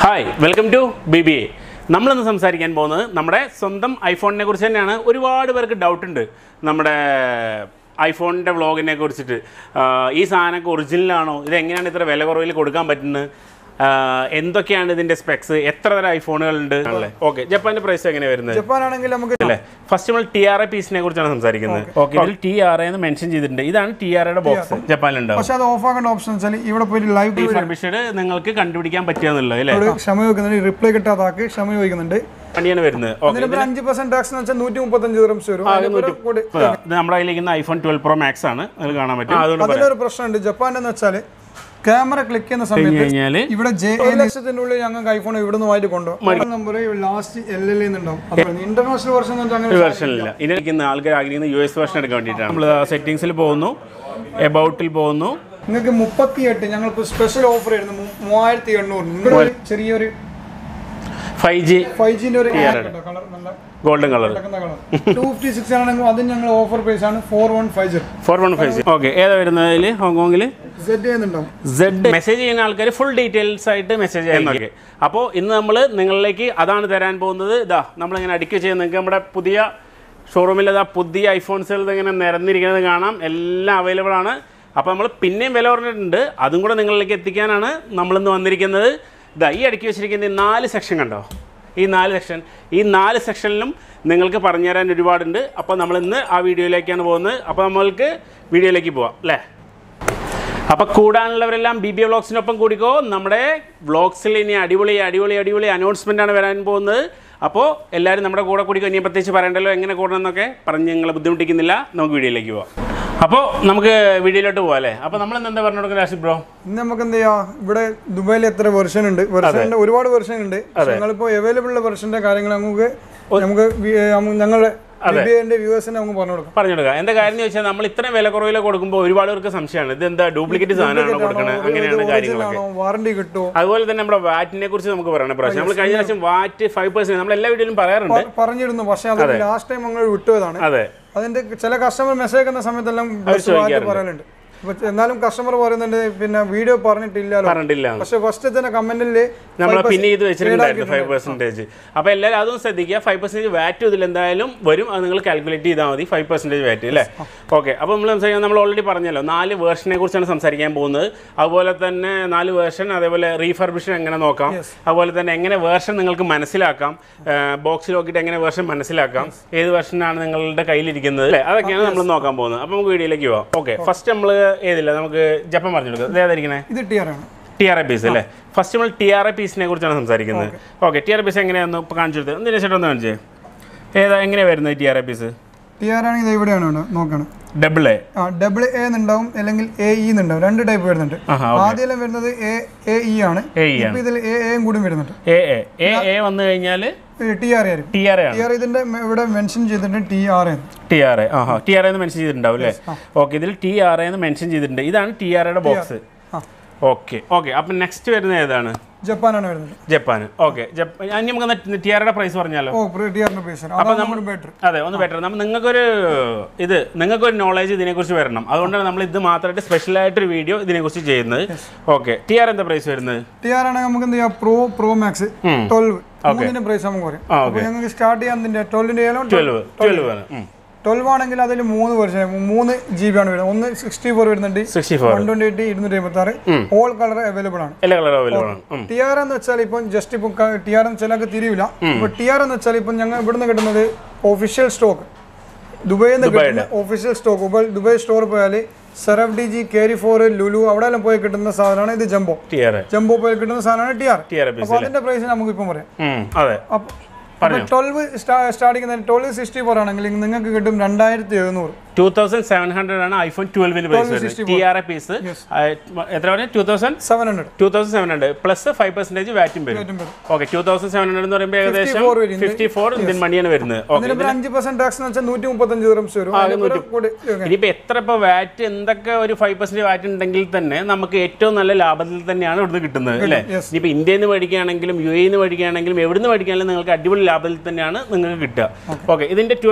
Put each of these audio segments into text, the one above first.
Hi welcome to B B A നമ്മളിന്ന് സംസാരിക്കാൻ പോകുന്നത് നമ്മുടെ സ്വന്തം ഐഫോണിനെ കുറിച്ച് തന്നെയാണ് ഒരുപാട് പേർക്ക് ഡൗട്ട് ഉണ്ട് നമ്മുടെ ഐഫോണിൻ്റെ വ്ളോഗിനെ കുറിച്ചിട്ട് ആ, ഈ സാധനമൊക്കെ ഒറിജിനലാണോ ഇത് എങ്ങനെയാണ് ഇത്ര വില കുറവിൽ കൊടുക്കാൻ പറ്റുന്നത് ആ, എന്തൊക്കെയാണ് ഇതിൻ്റെ സ്പെക്സ് എത്ര തരം ഐഫോണുകളുണ്ട് ആണല്ലേ ഓക്കെ ജപ്പാൻ്റെ പ്രൈസ് എങ്ങനെയാണ് വരുന്നത് ജപ്പാൻ ആണെങ്കിൽ നമുക്ക് അല്ലേ ഫസ്റ്റ് നമ്മൾ ടി ആർ എ പീസിനെ കുറിച്ചാണ് സംസാരിക്കുന്നത് ഓക്കെ ഇതിൽ ടി ആർ എന്ന് മെൻഷൻ ചെയ്തിട്ടുണ്ട് ഇതാണ് ടി ആർ എയുടെ ബോക്സ് ജപ്പാനിലുണ്ടാവും പക്ഷെ അത് ഓഫ് ആക്കേണ്ട ഓപ്ഷൻ വെച്ചാൽ ഇവിടെ പോയിട്ട് ലൈവ് ഫർബിഷഡ് നിങ്ങൾക്ക് കണ്ടുപിടിക്കാൻ പറ്റുകയെന്നുള്ളത് അല്ലേ ക്ഷമ ചോദിക്കുന്നുണ്ട് റിപ്ലൈ കിട്ടാത്ത ആൾക്ക് ക്ഷമ ചോദിക്കുന്നുണ്ട് വണ്ടിയാണ് വരുന്നത് ഓക്കെ അതിനിപ്പോൾ അഞ്ച് പെർസെന്റ് ടാക്സ് എന്ന് വെച്ചാൽ നൂറ്റി മുപ്പത്തഞ്ച് ദിറംസ് വരും അതിനിപ്പോ കൂടി- ഇത് നമ്മുടെ കയ്യിലിരിക്കുന്ന ഐഫോൺ ട്വൽവ് പ്രോ മാക്സ് ആണ് അത് കാണാൻ പറ്റും അതുകൊണ്ട് അതിലൊരു പ്രശ്നമുണ്ട് ജപ്പാൻ എന്ന് വെച്ചാൽ ക്യാമറ ക്ലിക്ക് ചെയ്യുന്ന സമയത്ത് കഴിഞ്ഞാൽ ഇവിടെ ജെ എ ലക്ഷത്തിന്റെ ഉള്ളിൽ ഞങ്ങൾക്ക് ഐഫോൺ ഇവിടെ നിന്നുമായിട്ട് കൊണ്ടുപോകും നമ്പർ ലാസ്റ്റ് എൽ എൽ എന്നുണ്ടാവും ഇന്റർനാഷണൽ വെർഷൻ എന്ന് വെച്ചാൽ അങ്ങനെ വെർഷനില്ല ഇതിരിക്കുന്ന ആൾക്കാർ ആഗ്രഹിക്കുന്ന യു എസ് വെർഷൻ എടുക്കാൻ വേണ്ടിയിട്ടാണ് നമ്മൾ സെറ്റിംഗ്സിൽ പോകുന്നു എബൌട്ടിൽ പോകുന്നു നിങ്ങൾക്ക് മുപ്പത്തി എട്ട് ഞങ്ങൾക്ക് സ്പെഷ്യൽ ഓഫർ ആയിരുന്നു മൂ- മൂവായിരത്തി എണ്ണൂറ് ഇവിടെ ഒരു ചെറിയൊരു ഫൈവ് ജി ഫൈവ് ജിന്റെ ഒരു കളർ നല്ല golden colour two fifty six ആണെങ്കിൽ അതിന് ഞങ്ങൾ ഓഫർ പ്രൈസ് ആണ് four one five zero four one five G okay ഏതാ വരുന്നതിൽ ഹോങ്കോങ്ങിൽ സെറ്റ് ചെയ്യുന്നുണ്ടാവും സെഡ് മെസ്സേജ് ചെയ്യുന്ന ആൾക്കാർ ഫുൾ ഡീറ്റെയിൽസ് ആയിട്ട് മെസ്സേജ് ചെയ്യുന്നൊക്കെ അപ്പോൾ ഇന്ന് നമ്മൾ നിങ്ങളിലേക്ക് അതാണ് തരാൻ പോകുന്നത് ഇതാ നമ്മളിങ്ങനെ അടുക്കി ചെയ്യുന്ന നിങ്ങൾക്ക് നമ്മുടെ പുതിയ ഷോറൂമിൽ ഇതാ പുതിയ ഐഫോൺസുകൾ ഇങ്ങനെ നിരന്നിരിക്കുന്നത് കാണാം എല്ലാം അവൈലബിൾ ആണ് അപ്പോൾ നമ്മൾ പിന്നെയും വില പറഞ്ഞിട്ടുണ്ട് അതും കൂടെ നിങ്ങളിലേക്ക് എത്തിക്കാനാണ് നമ്മളിന്ന് വന്നിരിക്കുന്നത് ഇതാ ഈ അടുക്കി വെച്ചിരിക്കുന്ന ഈ നാല് സെക്ഷൻ കണ്ടോ ഈ നാല് സെക്ഷൻ ഈ നാല് സെക്ഷനിലും നിങ്ങൾക്ക് പറഞ്ഞുതരാൻ ഒരുപാടുണ്ട് അപ്പോൾ നമ്മളിന്ന് ആ വീഡിയോയിലേക്കാണ് പോകുന്നത് അപ്പോൾ നമ്മൾക്ക് വീഡിയോയിലേക്ക് പോവാം അല്ലേ അപ്പൊ കൂടാനുള്ളവരെല്ലാം ബി ബി വ്ളോഗ്സിനൊപ്പം കൂടിക്കോ നമ്മുടെ വ്ളോഗ്സിൽ ഇനി അടിപൊളി അടിപൊളി അടിപൊളി അനൗൺസ്മെന്റ് ആണ് വരാൻ പോകുന്നത് അപ്പോൾ എല്ലാവരും നമ്മുടെ കൂടെ കൂടിക്കോ ഇനി പ്രത്യേകിച്ച് പറയണ്ടല്ലോ എങ്ങനെ കൂടണം എന്നൊക്കെ പറഞ്ഞ് നിങ്ങളെ ബുദ്ധിമുട്ടിക്കുന്നില്ല നമുക്ക് വീഡിയോയിലേക്ക് പോവാം അപ്പോൾ നമുക്ക് വീഡിയോയിലോട്ട് പോവാം അല്ലേ അപ്പോൾ നമ്മൾ എന്താ പറഞ്ഞു കൊടുക്കുന്നത് രാശി ബ്രോ ഇന്ന് നമുക്ക് എന്ത് ചെയ്യാം ഇവിടെ ദുബായിൽ എത്ര വെർഷൻ ഉണ്ട് വെർഷന്റെ ഒരുപാട് വെർഷൻ ഉണ്ട് ഞങ്ങളിപ്പോ അവൈലബിൾ ഉള്ള വെർഷന്റെ കാര്യങ്ങൾ നമുക്ക് നമുക്ക് വി- നമുക്ക് ഞങ്ങളുടെ ലിബിയന്റെ വ്യൂവേഴ്സിനെ നമുക്ക് പറഞ്ഞു കൊടുക്കാം പറഞ്ഞു കൊടുക്കുക എന്താ കാര്യം എന്ന് വെച്ചാൽ നമ്മൾ ഇത്രയും വില കുറവിൽ കൊടുക്കുമ്പോൾ ഒരുപാട് പേർക്ക് സംശയമാണ് ഇത് എന്താ ഡൂപ്ലിക്കേറ്റ് സാധനമാണോ കൊടുക്കണത് അങ്ങനെയാണ് കാര്യങ്ങളൊക്കെ ആണോ വാറണ്ടി കിട്ടുമോ അതുപോലെ തന്നെ നമ്മുടെ വാറ്റിനെ കുറിച്ച് നമുക്ക് പറയണം പ്രാവശ്യം നമ്മൾ കഴിഞ്ഞ പ്രാവശ്യം വാറ്റ് ഫൈവ് പെർസെന്റ് നമ്മൾ എല്ലാ വീഡിയോയിലും പറയാറുണ്ട് പറഞ്ഞിരുന്നു പക്ഷെ അത് ലാസ്റ്റ് ടൈം ഞങ്ങൾ വിട്ടുപോയതാണ് അതെ അതിന്റെ ചില കസ്റ്റമർ മെസ്സേജ് അയക്കുന്ന സമയത്തെല്ലാം ബസ് മാറ്റി പറയലുണ്ട് അപ്പൊ എന്നാലും കസ്റ്റമർ പറയുന്നുണ്ട് പിന്നെ വീഡിയോ പറഞ്ഞിട്ടില്ലല്ലോ പറഞ്ഞിട്ടില്ല പക്ഷെ ഫസ്റ്റ് തന്നെ കമന്റില് നമ്മൾ പിന്നെ ഇത് വെച്ചിട്ടുണ്ടായിരുന്നു ഫൈവ് പെർസെൻറ്റേജ് അപ്പോൾ എല്ലാവരും അതും ശ്രദ്ധിക്കുക ഫൈവ് പെർസെൻറ്റേജ് വാറ്റ് ഇതിൽ എന്തായാലും വരും അത് നിങ്ങൾ കാൽക്കുലേറ്റ് ചെയ്താൽ മതി ഫൈവ് പെർസെൻറ്റേജ് വാറ്റ് അല്ലേ ഓക്കെ അപ്പോൾ നമ്മൾ സംസാരിക്കാൻ നമ്മൾ ഓൾറെഡി പറഞ്ഞല്ലോ നാല് വേർഷനെ കുറിച്ചാണ് സംസാരിക്കാൻ പോകുന്നത് അതുപോലെ തന്നെ നാല് വേർഷൻ അതേപോലെ റീഫർബിഷൻ എങ്ങനെ നോക്കാം അതുപോലെ തന്നെ എങ്ങനെ വേർഷൻ നിങ്ങൾക്ക് മനസ്സിലാക്കാം ബോക്സിൽ നോക്കിയിട്ട് എങ്ങനെ വേർഷൻ മനസ്സിലാക്കാം ഏത് വേർഷനാണ് നിങ്ങളുടെ കയ്യിലിരിക്കുന്നത് അല്ലേ അതൊക്കെയാണ് നമ്മൾ നോക്കാൻ പോകുന്നത് അപ്പോൾ നമുക്ക് വീഡിയോയിലേക്ക് പോവാം ഓക്കെ ഫസ്റ്റ് നമ്മൾ ഏതില്ല നമുക്ക് ജപ്പം പറഞ്ഞു കൊടുക്കാം ഇത് ഏതായിരിക്കണേ ഇത് ടിയർ ആണ് ടി ആർ ഐ പീസ് അല്ലേ ഫസ്റ്റ് നമ്മൾ ടി ആർ ഐ പീസിനെ കുറിച്ചാണ് സംസാരിക്കുന്നത് okay T R I piece എങ്ങനെയാണെന്ന് ഇപ്പോൾ കാണിച്ചു കൊടുത്തത് എന്തിനാ ചേട്ടാ ഒന്ന് കാണിച്ചേ ഏതാ എങ്ങനെയാണ് വരുന്നത് T R I piece tier ആണെങ്കിൽ ഇത് ഇവിടെയാണ് വേണ്ടത് നോക്കണം ഡബിൾ എ ആ ഡബിൾ എ എന്നുണ്ടാവും അല്ലെങ്കിൽ എ ഇ എന്നുണ്ടാവും രണ്ട് ടൈപ്പ് വരുന്നുണ്ട് ആഹാ ആദ്യം വരുന്നത് എ എ ഇ ആണ് എ ഇ ഇപ്പൊ ഇതിൽ എ എയും കൂടി വരുന്നുണ്ട് എ എ എ എ വന്നു കഴിഞ്ഞാൽ ടി ആർ ആയിരിക്കും ടി ആർ എ ആണ് ടി ആർ ഇതിന്റെ മെ- ഇവിടെ മെൻഷൻ ചെയ്തിട്ടുണ്ട് ടി ആർ എന്ന് ടി ആർ എ ആഹാ ടി ആർ എന്ന് മെൻഷൻ ചെയ്തിട്ടുണ്ടാവും അല്ലേ ഓക്കെ ഇതിൽ ടി ആർ എന്ന് മെൻഷൻ ചെയ്തിട്ടുണ്ട് ഇതാണ് ടി ആർ എയുടെ ബോക്സ് ആ ഓക്കെ ഓക്കെ അപ്പം നെക്സ്റ്റ് വരുന്നത് ഏതാണ് ജപ്പാനാണ് വരുന്നത് ജപ്പാൻ ഓക്കെ ജപ്പാൻ ഇനി നമുക്ക് ടി ആറിന്റെ പ്രൈസ് പറഞ്ഞാലോ ഓ ടി ആറിന്റെ പൈസ അതാണ് നമ്മൾ ബെറ്റർ അതെ ഒന്ന് ബെറ്റർ നമ്മൾ നിങ്ങൾക്കൊരു ഇത് നിങ്ങൾക്കൊരു നോളേജ് ഇതിനെക്കുറിച്ച് വരണം അതുകൊണ്ടാണ് നമ്മൾ ഇത് മാത്രമായിട്ട് സ്പെഷ്യൽ ആയിട്ടൊരു വീഡിയോ ഇതിനെക്കുറിച്ച് ചെയ്യുന്നത് ഓക്കെ ടി ആർ എന്താ പ്രൈസ് വരുന്നത് ടി ആർ ആണെങ്കിൽ നമുക്ക് എന്ത് ചെയ്യാം പ്രോ പ്രോ മാക്സ് ഉം. ട്വൽവ് മൂന്നിന്റെ പ്രൈസ് നമുക്ക് പറയും ആ, അപ്പൊ ഞങ്ങൾക്ക് സ്റ്റാർട്ട് ചെയ്യാൻ ഇതിന്റെ ട്വൽവിന്റെ ട്വൽവ് ട്വൽവ് ആണ് ട്വൽവ് ആണെങ്കിൽ അതിൽ മൂന്ന് വെർഷൻ മൂന്ന് ജി ബി ആണ് വരുന്നത് ഒന്ന് സിക്സ്റ്റി ഫോർ വരുന്നുണ്ട് sixty four one twenty eight ഇരുന്നൂറ്റി അമ്പത്തി ആറ് ഓൾ കളർ അവൈലബിൾ ആണ് എല്ലാ കളറും അവൈലബിൾ ആണ് ഉം. ടി ആർ എന്ന് വെച്ചാൽ ഇപ്പം ജസ്റ്റ് ഇപ്പം ടി ആർ എന്ന് ചിലക്ക് തിരിയില്ല ഇപ്പൊ ടി ആർ എന്ന് വെച്ചാൽ ഇപ്പം ഞങ്ങൾ ഇവിടുന്ന് കിട്ടുന്നത് ഒഫീഷ്യൽ സ്റ്റോക്ക് ദുബൈയിൽ നിന്ന് കിട്ടുന്ന ഒഫീഷ്യൽ സ്റ്റോക്ക് ദുബായ് സ്റ്റോർ പോയാൽ Sharaf D G Carrefour Lulu അവിടെ എല്ലാം പോയി കിട്ടുന്ന സാധനമാണ് ഇത് ജംബോ ടി ആർ ജംബോ പോയി കിട്ടുന്ന സാധനമാണ് T R T R piece അപ്പൊ അതിന്റെ പ്രൈസ് നമുക്ക് ഇപ്പം പറയാം അതെ അപ്പൊ twelve starting twelve sixty four ആണെങ്കിൽ നിങ്ങൾക്ക് കിട്ടും രണ്ടായിരത്തി എഴുന്നൂറ് ടൂ തൗസൻഡ് സെവൻ ഹൺഡ്രഡ് ആണ് ഐഫോൺ ട്വൽവിന് പ്രൈസ് വരുന്നത് ടി ആർ എ പീസ് എത്ര പറഞ്ഞ two thousand seven hundred two thousand seven hundred plus five percentage വാറ്റും വരും okay two thousand seven hundred എന്ന് പറയുമ്പോൾ ഏകദേശം 54 വരും. ഫിഫ്റ്റി ഫോർ ഇന്ത്യൻ മണിയാണ് വരുന്നത് ഓക്കെ അതിനിപ്പോൾ അഞ്ച് പെർസെന്റ് ടാക്സ് എന്ന് വെച്ചാൽ നൂറ്റി മുപ്പത്തഞ്ച് ദിറംസ് വരും അതിനിപ്പോ കൂടി- ഇനിയിപ്പോൾ എത്ര ഇപ്പോൾ വാറ്റ് എന്തൊക്കെ ഒരു ഫൈവ് പെർസെൻറ്റ് വാറ്റ് ഉണ്ടെങ്കിൽ തന്നെ നമുക്ക് ഏറ്റവും നല്ല ലാഭത്തിൽ തന്നെയാണ് ഇവിടുന്ന് കിട്ടുന്നത് അല്ലേ yes. ഇനിയിപ്പോൾ ഇന്ത്യയിൽ നിന്ന് മേടിക്കുകയാണെങ്കിലും യു എയിൽ നിന്ന് മേടിക്കുകയാണെങ്കിലും എവിടെ നിന്ന് മേടിക്കുകയാണെങ്കിലും നിങ്ങൾക്ക് അടിപൊളി ലാഭത്തിൽ തന്നെയാണ് നിങ്ങൾക്ക് കിട്ടുക ഓക്കെ ഇതിൻ്റെ ട്വൽവ്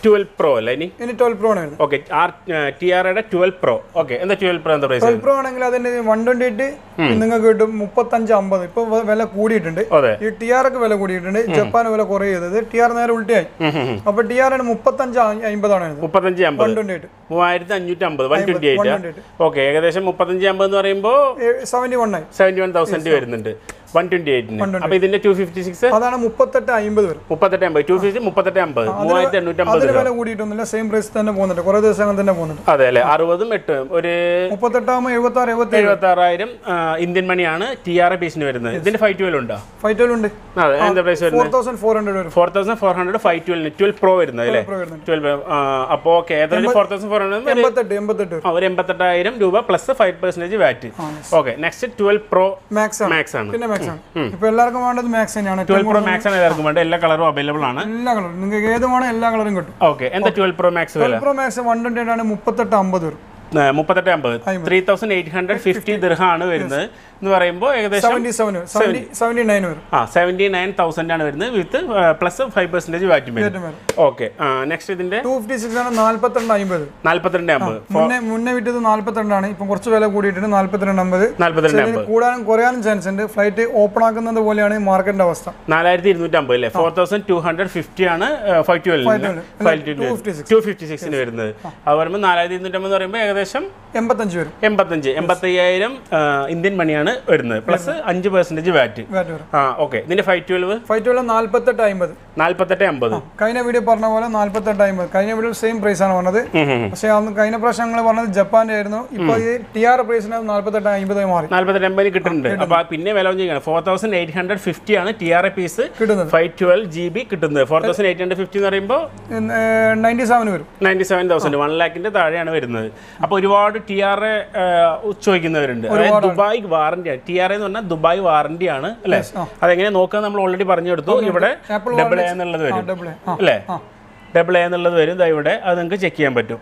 ട്വൽവ് പ്രോ അല്ലേ ഇനി ഇനി ട്വൽവ് പ്രോ ആണ് വരുന്നത് ഓക്കെ ആർ ടി ആറുടെ ട്വൽവ് പ്രോ ഓക്കെ എന്താ ട്വൽവ് പ്രോ എന്താ പ്രൈസ് ട്വൽവ് പ്രോ ആണെങ്കിൽ അതിന് വൺ ട്വന്റി എയ്റ്റ് നിങ്ങൾക്ക് കിട്ടും മുപ്പത്തഞ്ച് അമ്പത് ഇപ്പൊ വ- വില കൂടിയിട്ടുണ്ട് അതെ ഈ ടി ആർ ഒക്കെ വില കൂടിയിട്ടുണ്ട് ജപ്പാൻ വില കുറേ ചെയ്തത് ടി ആർ നേരെ ഉൾട്ടിയായി അപ്പൊ ടി ആർ മുപ്പത്തഞ്ച് അമ്പതാണ് വരുന്നത് മുപ്പത്തഞ്ച് വൺ അമ്പത് ട്വന്റി എയ്റ്റ് മൂവായിരത്തി അഞ്ഞൂറ്റി അമ്പത് വൺ ട്വന്റി എയ്റ്റ് 128. ഓക്കെ ഏകദേശം മുപ്പത്തഞ്ച് അമ്പത് എന്ന് പറയുമ്പോൾ സെവന്റി വൺ ആയി സെവൻറ്റി വൺ തൗസൻഡ് വരുന്നുണ്ട് വൺ ട്വന്റി എയ്റ്റിന് അപ്പൊ ഇതിന്റെ ടു ഫിഫ്റ്റി സിക്സ് അതാണ് മുപ്പത്തെട്ട് അമ്പത് വരും മുപ്പത്തെട്ട് അമ്പത് ടു ഫിഫ്റ്റി മുപ്പത്തെട്ട് അമ്പത് മൂവായിരത്തി എണ്ണൂറ്റി അമ്പത് അതിന് വില കൂടിയിട്ടൊന്നുമില്ല സെയിം പ്രൈസ് തന്നെ പോകുന്നുണ്ട് കുറെ ദിവസം അങ്ങനെ തന്നെ പോകുന്നുണ്ട് അതെ അല്ലേ അറുപതും എട്ടും ഒരു മുപ്പത്തെട്ടാകുമ്പോൾ എഴുപത്തി ആറ് എഴുപത്തി ഏഴ് എഴുപത്തി ആറായിരം ഇന്ത്യൻ മണിയാണ് ടി ആർ പീസിന് വരുന്നത് ഇതിന്റെ ഫൈവ് ട്വൽവ് ഉണ്ടോ ഫൈവ് ട്വൽവ് ഉണ്ട് അതെ എന്താ പ്രൈസ് വരുന്നത് ഫോർ തൗസൻഡ് ഫോർ ഹൺഡ്രഡ് വരും four thousand four hundred five twelve twelve pro വരുന്നത് അല്ലേ Pro വരുന്നുണ്ട് ട്വൽവ് അപ്പോൾ ഓക്കെ ഏതായാലും ഫോർ തൗസൻഡ് ഫോർ ഹൺഡ്രഡ് എൺപത്തെട്ട് എൺപത്തെട്ട് വരും ഒരു എൺപത്തെട്ടായിരം രൂപ plus five percentage VAT okay next twelve pro max ആണ് മാക്സ് ആണ് പിന്നെ മാക്സ് ആണ് ഇപ്പൊ എല്ലാവർക്കും വേണ്ടത് മാക്സ് തന്നെയാണ് ഏറ്റവും ട്വൽവ് പ്രോ മാക്സ് ആണ് എല്ലാവർക്കും വേണ്ട എല്ലാ കളറും അവൈലബിൾ ആണ് എല്ലാ കളറും നിങ്ങൾക്ക് ഏത് വേണം എല്ലാ കളറും കിട്ടും ഓക്കെ എന്താ ട്വൽവ് പ്രോ മാക്സ് വില പ്രോ മാക്സ് വൺ ട്വന്റി ആണ് മുപ്പത്തെട്ട് അമ്പത് വരും മുപ്പത്തെട്ട് അമ്പത് three thousand eight hundred fifty ദിർഹാണ് വരുന്നത് എന്ന് പറയുമ്പോൾ ഏകദേശം seventy seven seventy seventy nine വരും ആ സെവൻറ്റി നയൻ തൗസൻഡ് ആണ് വരുന്നത് വിത്ത് പ്ലസ് ഫൈവ് പെർസെന്റേജ് വാറ്റും വരും ഏറ്റവും വരും ഓക്കെ നെക്സ്റ്റ് ഇതിന്റെ ടു ഫിഫ്റ്റി സിക്സ് ആണ് നാല്പത്തിരണ്ട് അമ്പത് നാല്പത്തിരണ്ട് അമ്പത് മുന്നേ മുന്നേ വിറ്റത് നാല്പത്തിരണ്ടാണ് ഇപ്പം കുറച്ച് വില കൂടിയിട്ടുണ്ട് നാല്പത്തിരണ്ട് അമ്പത് നാല്പത്തിരണ്ട് ഇതിന് കൂടാനും കുറയാനും ചാൻസ് ഉണ്ട് ഫ്ലൈറ്റ് ഓപ്പൺ ആക്കുന്നത് പോലെയാണ് മാർക്കറ്റിന്റെ അവസ്ഥ നാലായിരത്തി ഇരുന്നൂറ്റി അമ്പത് അല്ലേ four thousand two hundred fifty ആണ് five twelve five two fifty സിക്സിന് വരുന്നത് അത് പറയുമ്പോൾ നാലായിരത്തി ഇരുന്നൂറ്റി അമ്പത് എന്ന് പറയുമ്പോൾ ഏകദേശം എൺപത്തഞ്ച് വരും എൺപത്തഞ്ച് എൺപത്തയ്യായിരം ഇന്ത്യൻ മണിയാണ് വരുന്നത് പ്ലസ് അഞ്ച് പെർസെൻറ്റേജ് വാറ്റ് വാറ്റ് വരും ആ ഓക്കെ ഇതിന്റെ ഫൈവ് ട്വൽവ് ഫൈവ് ട്വൽവ് നാല്പത്തെട്ട് അമ്പത് നാല്പത്തെട്ട് അമ്പത് കഴിഞ്ഞ വീഡിയോ പറഞ്ഞ പോലെ നാല്പത്തെട്ട് അമ്പത് കഴിഞ്ഞ വീഡിയോ സെയിം പ്രൈസ് ആണ് പറഞ്ഞത് പക്ഷേ അന്ന് കഴിഞ്ഞ പ്രാവശ്യം ഞങ്ങൾ പറഞ്ഞത് ജപ്പാന്റെ ആയിരുന്നു ഇപ്പൊ ഈ ടി ആർ പ്രൈസിന് നാല്പത്തെട്ട് അമ്പതായി മാറി നാല്പത്തെട്ട് അമ്പതിന് കിട്ടുന്നുണ്ട് അപ്പൊ പിന്നെ വില ചെയ്യണം four thousand eight hundred fifty ആണ് ടി ആർ എ പീസ് കിട്ടുന്നത് ഫൈവ് ട്വൽവ് ജി ബി കിട്ടുന്നത് four thousand eight hundred fifty എന്ന് പറയുമ്പോൾ നയൻറ്റി സെവൻ വരും നയൻറ്റി സെവൻ തൗസൻഡ് വൺ ലാഖിന്റെ താഴെയാണ് വരുന്നത് അപ്പോൾ ഒരുപാട് ടി ആർ എ ചോദിക്കുന്നവരുണ്ട് അതായത് ദുബായ് വാറന്റിയാണ് ടി ആർ എന്ന് പറഞ്ഞാൽ ദുബായ് വാറന്റിയാണ് അല്ലേ അതെങ്ങനെ നോക്കുക നമ്മൾ ഓൾറെഡി പറഞ്ഞു കൊടുത്തു ഇവിടെ Apple ഡബിൾ എ എന്നുള്ളത് വരും ഡബിൾ ആ അല്ലേ ഡബിൾ എ എന്നുള്ളത് വരും ദാ ഇവിടെ അത് നിങ്ങൾക്ക് ചെക്ക് ചെയ്യാൻ പറ്റും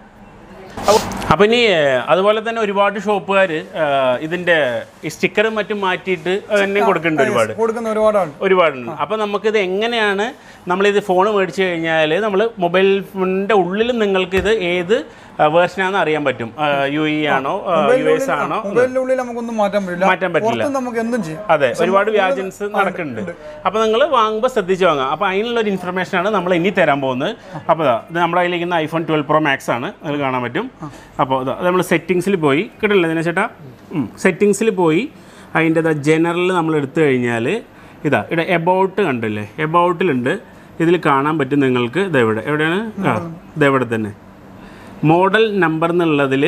അപ്പോൾ ഇനി ഏഹ്, അതുപോലെ തന്നെ ഒരുപാട് ഷോപ്പുകാർ ഇതിന്റെ സ്റ്റിക്കറും മറ്റും മാറ്റിയിട്ട് തന്നെ കൊടുക്കുന്നുണ്ട് ഒരുപാട് കൊടുക്കുന്ന ഒരുപാട് ആളുണ്ട് ഒരുപാടുണ്ട് അപ്പോൾ നമുക്കിത് എങ്ങനെയാണ് നമ്മളിത് ഫോൺ മേടിച്ചു കഴിഞ്ഞാൽ നമ്മൾ മൊബൈൽ ഫോണിൻ്റെ ഉള്ളിൽ നിങ്ങൾക്ക് ഇത് ഏത് വേർഷനാണെന്ന് അറിയാൻ പറ്റും യു ഇ ആണോ യു എസ് ആണോ മൊബൈലിന്റെ ഉള്ളിൽ നമുക്കൊന്നും മാറ്റാൻ പറ്റില്ല മാറ്റാൻ പറ്റില്ല പുറത്ത് നമുക്ക് എന്തും ചെയ്യാം അതെ ഒരുപാട് വ്യാജൻസ് നടക്കുന്നുണ്ട് അപ്പോൾ നിങ്ങൾ വാങ്ങുമ്പോൾ ശ്രദ്ധിച്ച് വാങ്ങാം അപ്പോൾ അതിനുള്ളൊരു ഇൻഫർമേഷനാണ് നമ്മൾ ഇനി തരാൻ പോകുന്നത് അപ്പോൾ ഇതാ ഇത് നമ്മുടെ കയ്യിലിരിക്കുന്ന ഐഫോൺ ട്വൽവ് പ്രോ മാക്സ് ആണ് അതിൽ കാണാൻ പറ്റും അപ്പോൾ ഇതാ നമ്മൾ സെറ്റിങ്സിൽ പോയി കിട്ടില്ല ഇതിനെ ചേട്ടാ സെറ്റിങ്സിൽ പോയി അതിൻ്റെ ജനറൽ നമ്മൾ എടുത്തു കഴിഞ്ഞാൽ ഇതാ ഇവിടെ എബൌട്ട് കണ്ടില്ലേ എബൌട്ടിലുണ്ട് ഇതിൽ കാണാൻ പറ്റും നിങ്ങൾക്ക് ഇതെവിടെ എവിടെയാണ് ആ ഇതെവിടെ തന്നെ മോഡൽ നമ്പർ എന്നുള്ളതിൽ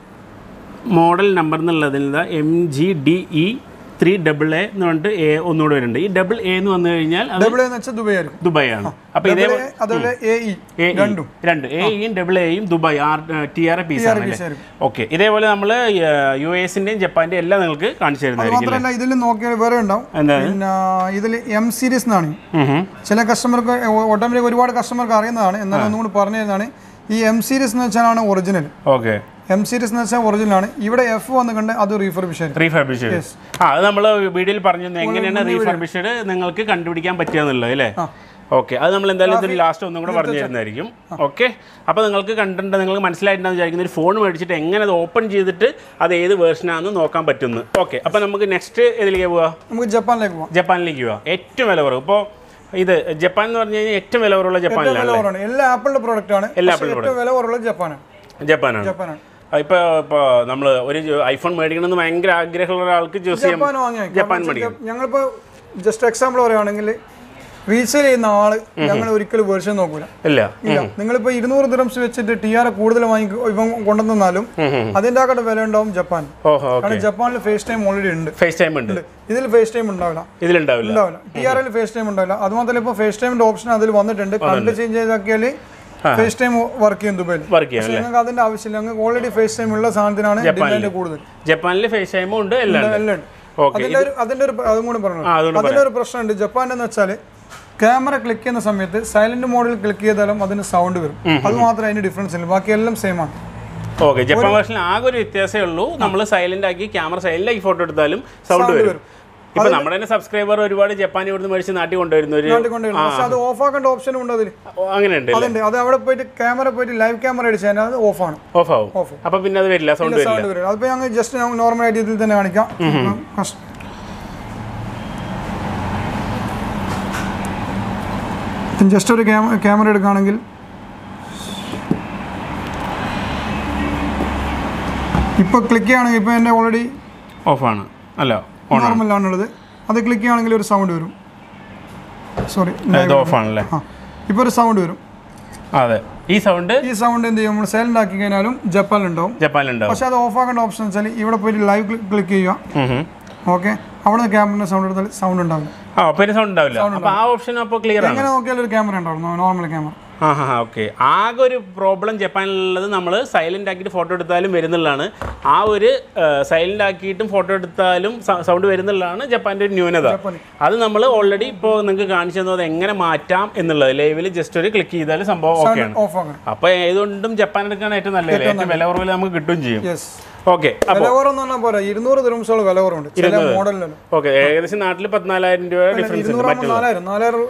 മോഡൽ നമ്പർ എന്നുള്ളതിൽ M G D E three double A എന്ന് പറഞ്ഞിട്ട് എ ഒന്നുകൂടെ വരുന്നുണ്ട് ഈ ഡബിൾ എ എന്ന് വന്നു കഴിഞ്ഞാൽ അത് ഡബിൾ എന്ന് വെച്ചാൽ ദുബായ് ആയിരിക്കും ദുബായ് ആണ് അപ്പോൾ ഇതേ Double A, അതുപോലെ എ ഇ എ ഇ, രണ്ടും രണ്ട് എ ഇയും ഡബിൾ എയും Dubai R T R piece ആണ് piece ആയിരിക്കും. ഓക്കെ ഇതേപോലെ നമ്മൾ യു എസിന്റെയും ജപ്പാന്റെയും എല്ലാം നിങ്ങൾക്ക് കാണിച്ചു തരുന്നതായിരിക്കും മാത്രമല്ല ഇതിൽ നോക്കിയാൽ വേറെ ഉണ്ടാവും എന്താണ് പിന്നെ ഇതിൽ എം സീരീസ് എന്നാണ് ഉം ഹും. ചില കസ്റ്റമർക്ക് ഓട്ടോമാറ്റിക് ഒരുപാട് കസ്റ്റമർക്ക് അറിയുന്നതാണ് എന്നാലും ഒന്നും കൂടി പറഞ്ഞു തരുന്നതാണ് ഈ എം സീരീസ് എന്ന് വെച്ചാലാണ് ഒറിജിനൽ ഓക്കെ എം സീരീസ് എന്ന് വെച്ചാൽ ഒറിജിനൽ ആണ് ഇവിടെ എഫ് വന്ന് കണ്ട് അത് റീഫർബിഷ് ആയിരിക്കും റീഫർബിഷ്ഡ് ആ അത് നമ്മൾ വീഡിയോയിൽ പറഞ്ഞു തന്നെ എങ്ങനെയാണ് റീഫർബിഷ്ഡ് നിങ്ങൾക്ക് കണ്ടുപിടിക്കാൻ പറ്റുകയെന്നുള്ളത് അല്ലേ ഓക്കെ അത് നമ്മൾ എന്തായാലും ഇതിന് ലാസ്റ്റ് ഒന്നും കൂടെ പറഞ്ഞു തരുന്നതായിരിക്കും ഓക്കെ അപ്പോൾ നിങ്ങൾക്ക് കണ്ടിട്ടുണ്ട് നിങ്ങൾക്ക് മനസ്സിലായിട്ടുണ്ടെന്ന് വിചാരിക്കുന്ന ഒരു ഫോൺ മേടിച്ചിട്ട് എങ്ങനെ അത് ഓപ്പൺ ചെയ്തിട്ട് അത് ഏത് വേർഷനാണെന്ന് നോക്കാൻ പറ്റുന്നു ഓക്കെ അപ്പോൾ നമുക്ക് നെക്സ്റ്റ് ഇതിലേക്ക് പോവാം നമുക്ക് ജപ്പാനിലേക്ക് പോകാം ജപ്പാനിലേക്ക് പോവാം ഏറ്റവും വില കുറവ് ഇപ്പോൾ ഇത് ജപ്പാൻ എന്ന് പറഞ്ഞു കഴിഞ്ഞാൽ ഏറ്റവും വില കുറവുള്ള ജപ്പാനിലാണ് വില കുറവാണ് എല്ലാ ആപ്പിളിന്റെ പ്രോഡക്റ്റ് ആണ് എല്ലാ പക്ഷേ ഏറ്റവും വില കുറവുള്ളത് ജപ്പാനാണ് ജപ്പാനാണ് ജപ്പാനാണ് ഇപ്പോൾ ഇപ്പോൾ നമ്മൾ ഒരു ഐഫോൺ മേടിക്കണമെന്ന് ഭയങ്കര ആഗ്രഹമുള്ള ഒരാൾക്ക് ചൂസ് ചെയ്യാൻ ജപ്പാൻ വാങ്ങിയ ജപ്പാൻ മേടിക്കും ഞങ്ങളിപ്പോ ജസ്റ്റ് എക്സാമ്പിൾ പറയുകയാണെങ്കിൽ റീസെയിൽ ചെയ്യുന്ന ആള് ഞങ്ങൾ ഒരിക്കലും വേർഷൻ നോക്കൂല ഇല്ല ഇല്ല നിങ്ങളിപ്പോ ഇരുന്നൂറ് ദിറംസ് വെച്ചിട്ട് ടി ആർ കൂടുതൽ വാങ്ങി ഇപ്പം കൊണ്ടുവന്നാലും അതിന്റെ ആക്കട്ടെ വില ഉണ്ടാവും ജപ്പാൻ ഓഹോ ഓക്കെ കാരണം ജപ്പാനിൽ ഫേസ് ടൈം ഓൾറെഡി ഉണ്ട് ഫേസ് ടൈം ഉണ്ട് ഇതിൽ ഫേസ് ടൈം ഉണ്ടാവില്ല ഇതിലുണ്ടാവില്ല ഉണ്ടാവില്ല ടി ആറിൽ ഫേസ് ടൈം ഉണ്ടാവില്ല അതുമാത്രമല്ല ഇപ്പോൾ ഫേസ് ടൈമിന്റെ ഓപ്ഷൻ അതിൽ വന്നിട്ടുണ്ട് കണ്ട് ചേഞ്ച് ചെയ്താക്കിയാൽ ഫേസ് ടൈം വർക്ക് ചെയ്യും ദുബൈയിൽ വർക്ക് ചെയ്യാം പക്ഷേ നിങ്ങൾക്ക് അതിന്റെ ആവശ്യമില്ല നിങ്ങൾക്ക് ഓൾറെഡി ഫേസ് ടൈം ഉള്ള സാധനത്തിനാണ് ഡിമാൻഡ് കൂടുതൽ ജപ്പാനിൽ ഫേസ് ടൈമും ഉണ്ട് എല്ലാം ഉണ്ട് എല്ലാം ഉണ്ട് ഓക്കെ അതിന്റെ ഒരു അതിന്റെ ഒരു അതും കൂടി പറഞ്ഞു ആ അതുകൊണ്ട് അതിന്റെ ഒരു പ്രശ്നമുണ്ട് ജപ്പാൻ എന്ന് വെച്ചാൽ ക്യാമറ ക്ലിക്ക് ചെയ്യുന്ന സമയത്ത് സൈലന്റ് മോഡിൽ ക്ലിക്ക് ചെയ്താലും അതിന് സൗണ്ട് വരും അത് മാത്രമേ അതിന് ഡിഫറൻസ് ഉള്ളൂ ബാക്കി എല്ലാം സെയിം ആണ് ഓക്കെ ജപ്പാൻ വേർഷനിൽ ആകെ ഒരു വ്യത്യാസമേ ഉള്ളൂ നമ്മൾ സൈലന്റ് ആക്കി ക്യാമറ സൈലന്റ് ആക്കി ഫോട്ടോ എടുത്താലും സൗണ്ട് വരും ഇപ്പൊ നമ്മുടെ തന്നെ സബ്സ്ക്രൈബർ ഒരുപാട് ജപ്പാൻ ഇവിടുന്ന് മേടിച്ച് നാട്ടിൽ കൊണ്ടുവരുന്ന ഒരു നാട്ടിൽ കൊണ്ടുവരുന്നത് പക്ഷെ അത് ഓഫ് ആക്കേണ്ട ഓപ്ഷനും ഉണ്ട് അതിൽ ഓ, അങ്ങനെ ഉണ്ട് അതുണ്ട് അത് അവിടെ പോയിട്ട് ക്യാമറ പോയിട്ട് ലൈവ് ക്യാമറ അടിച്ച് കഴിഞ്ഞാൽ അത് ഓഫാണ് ഓഫ് ആവും ഓഫ് അപ്പൊ പിന്നെ അത് വരില്ല സൗണ്ട് വരില്ല സൗണ്ട് വരും അതിപ്പോൾ ഞങ്ങൾ ജസ്റ്റ് നോർമൽ ആയിട്ട് ഇതിൽ തന്നെ കാണിക്കാം കഷ്- ജസ്റ്റ് ഒരു ക്യാമറ എടുക്കുകയാണെങ്കിൽ ഇപ്പോൾ ക്ലിക്ക് ചെയ്യുകയാണെങ്കിൽ ഇപ്പോൾ എൻ്റെ ഓൾറെഡി ഓഫാണ് അല്ല ഓൺ നോർമലാണുള്ളത് അത് ക്ലിക്ക് ചെയ്യുകയാണെങ്കിൽ ഒരു സൗണ്ട് വരും സോറി ഇത് ഓഫാണല്ലേ ആ ഇപ്പോൾ ഒരു സൗണ്ട് വരും അതെ ഈ സൗണ്ട് ഈ സൗണ്ട് എന്ത് ചെയ്യും നമ്മൾ സൈലന്റ് ആക്കി കഴിഞ്ഞാലും ജപ്പാനിലുണ്ടാവും ജപ്പാനിലുണ്ടാവും പക്ഷെ അത് ഓഫ് ആക്കേണ്ട ഓപ്ഷൻ വെച്ചാൽ ഇവിടെ പോയിട്ട് ലൈവ് ക്ലിക്ക് ചെയ്യുക ഉം ഉം. ഓക്കെ അവിടെ നിന്ന് ക്യാമറയുടെ സൗണ്ട് എടുത്താൽ സൗണ്ട് ഉണ്ടാവില്ല ആ പിന്നെ സൗണ്ട് ഉണ്ടാവില്ല അപ്പൊ ആ ഓപ്ഷൻ അപ്പോൾ ക്ലിയർ ആണ് എങ്ങനെ നോക്കിയാലും ഒരു ക്യാമറ ഉണ്ടാവും നോർമൽ ക്യാമറ ആ ഹാ ഓക്കെ ആകെ ഒരു പ്രോബ്ലം ജപ്പാനിലുള്ളത് നമ്മൾ സൈലന്റ് ആക്കിയിട്ട് ഫോട്ടോ എടുത്താലും വരുന്നുള്ളതാണ് ആ ഒരു സൈലന്റ് ആക്കിയിട്ടും ഫോട്ടോ എടുത്താലും സൗണ്ട് വരുന്നുള്ളതാണ് ജപ്പാൻ്റെ ഒരു ന്യൂനത അത് നമ്മൾ ഓൾറെഡി ഇപ്പോൾ നിങ്ങൾക്ക് കാണിച്ചു തന്നത് എങ്ങനെ മാറ്റാം എന്നുള്ളത് ലൈവിൽ ജസ്റ്റ് ഒരു ക്ലിക്ക് ചെയ്താൽ സംഭവം ഓക്കെയാണ് ഓഫ് ആക്കണം അപ്പോൾ ഏതുകൊണ്ടും ജപ്പാൻ എടുക്കാൻ ഏറ്റവും നല്ലത് ഏറ്റവും വില കുറവിൽ നമുക്ക് കിട്ടുകയും ചെയ്യും യെസ് ഓക്കെ വില കുറവെന്ന് പറഞ്ഞാൽ പോരാ ഇരുന്നൂറ് ദിറംസോളം വില കുറവുണ്ട് ചില മോഡലിലല്ലോ ഓക്കെ ഏകദേശം നാട്ടിൽ പത്തിനാലായിരം രൂപ ഡിഫറൻസ് ഉണ്ട് ഇരുന്നൂറാകുമ്പോൾ നാലായിരം നാലായിരം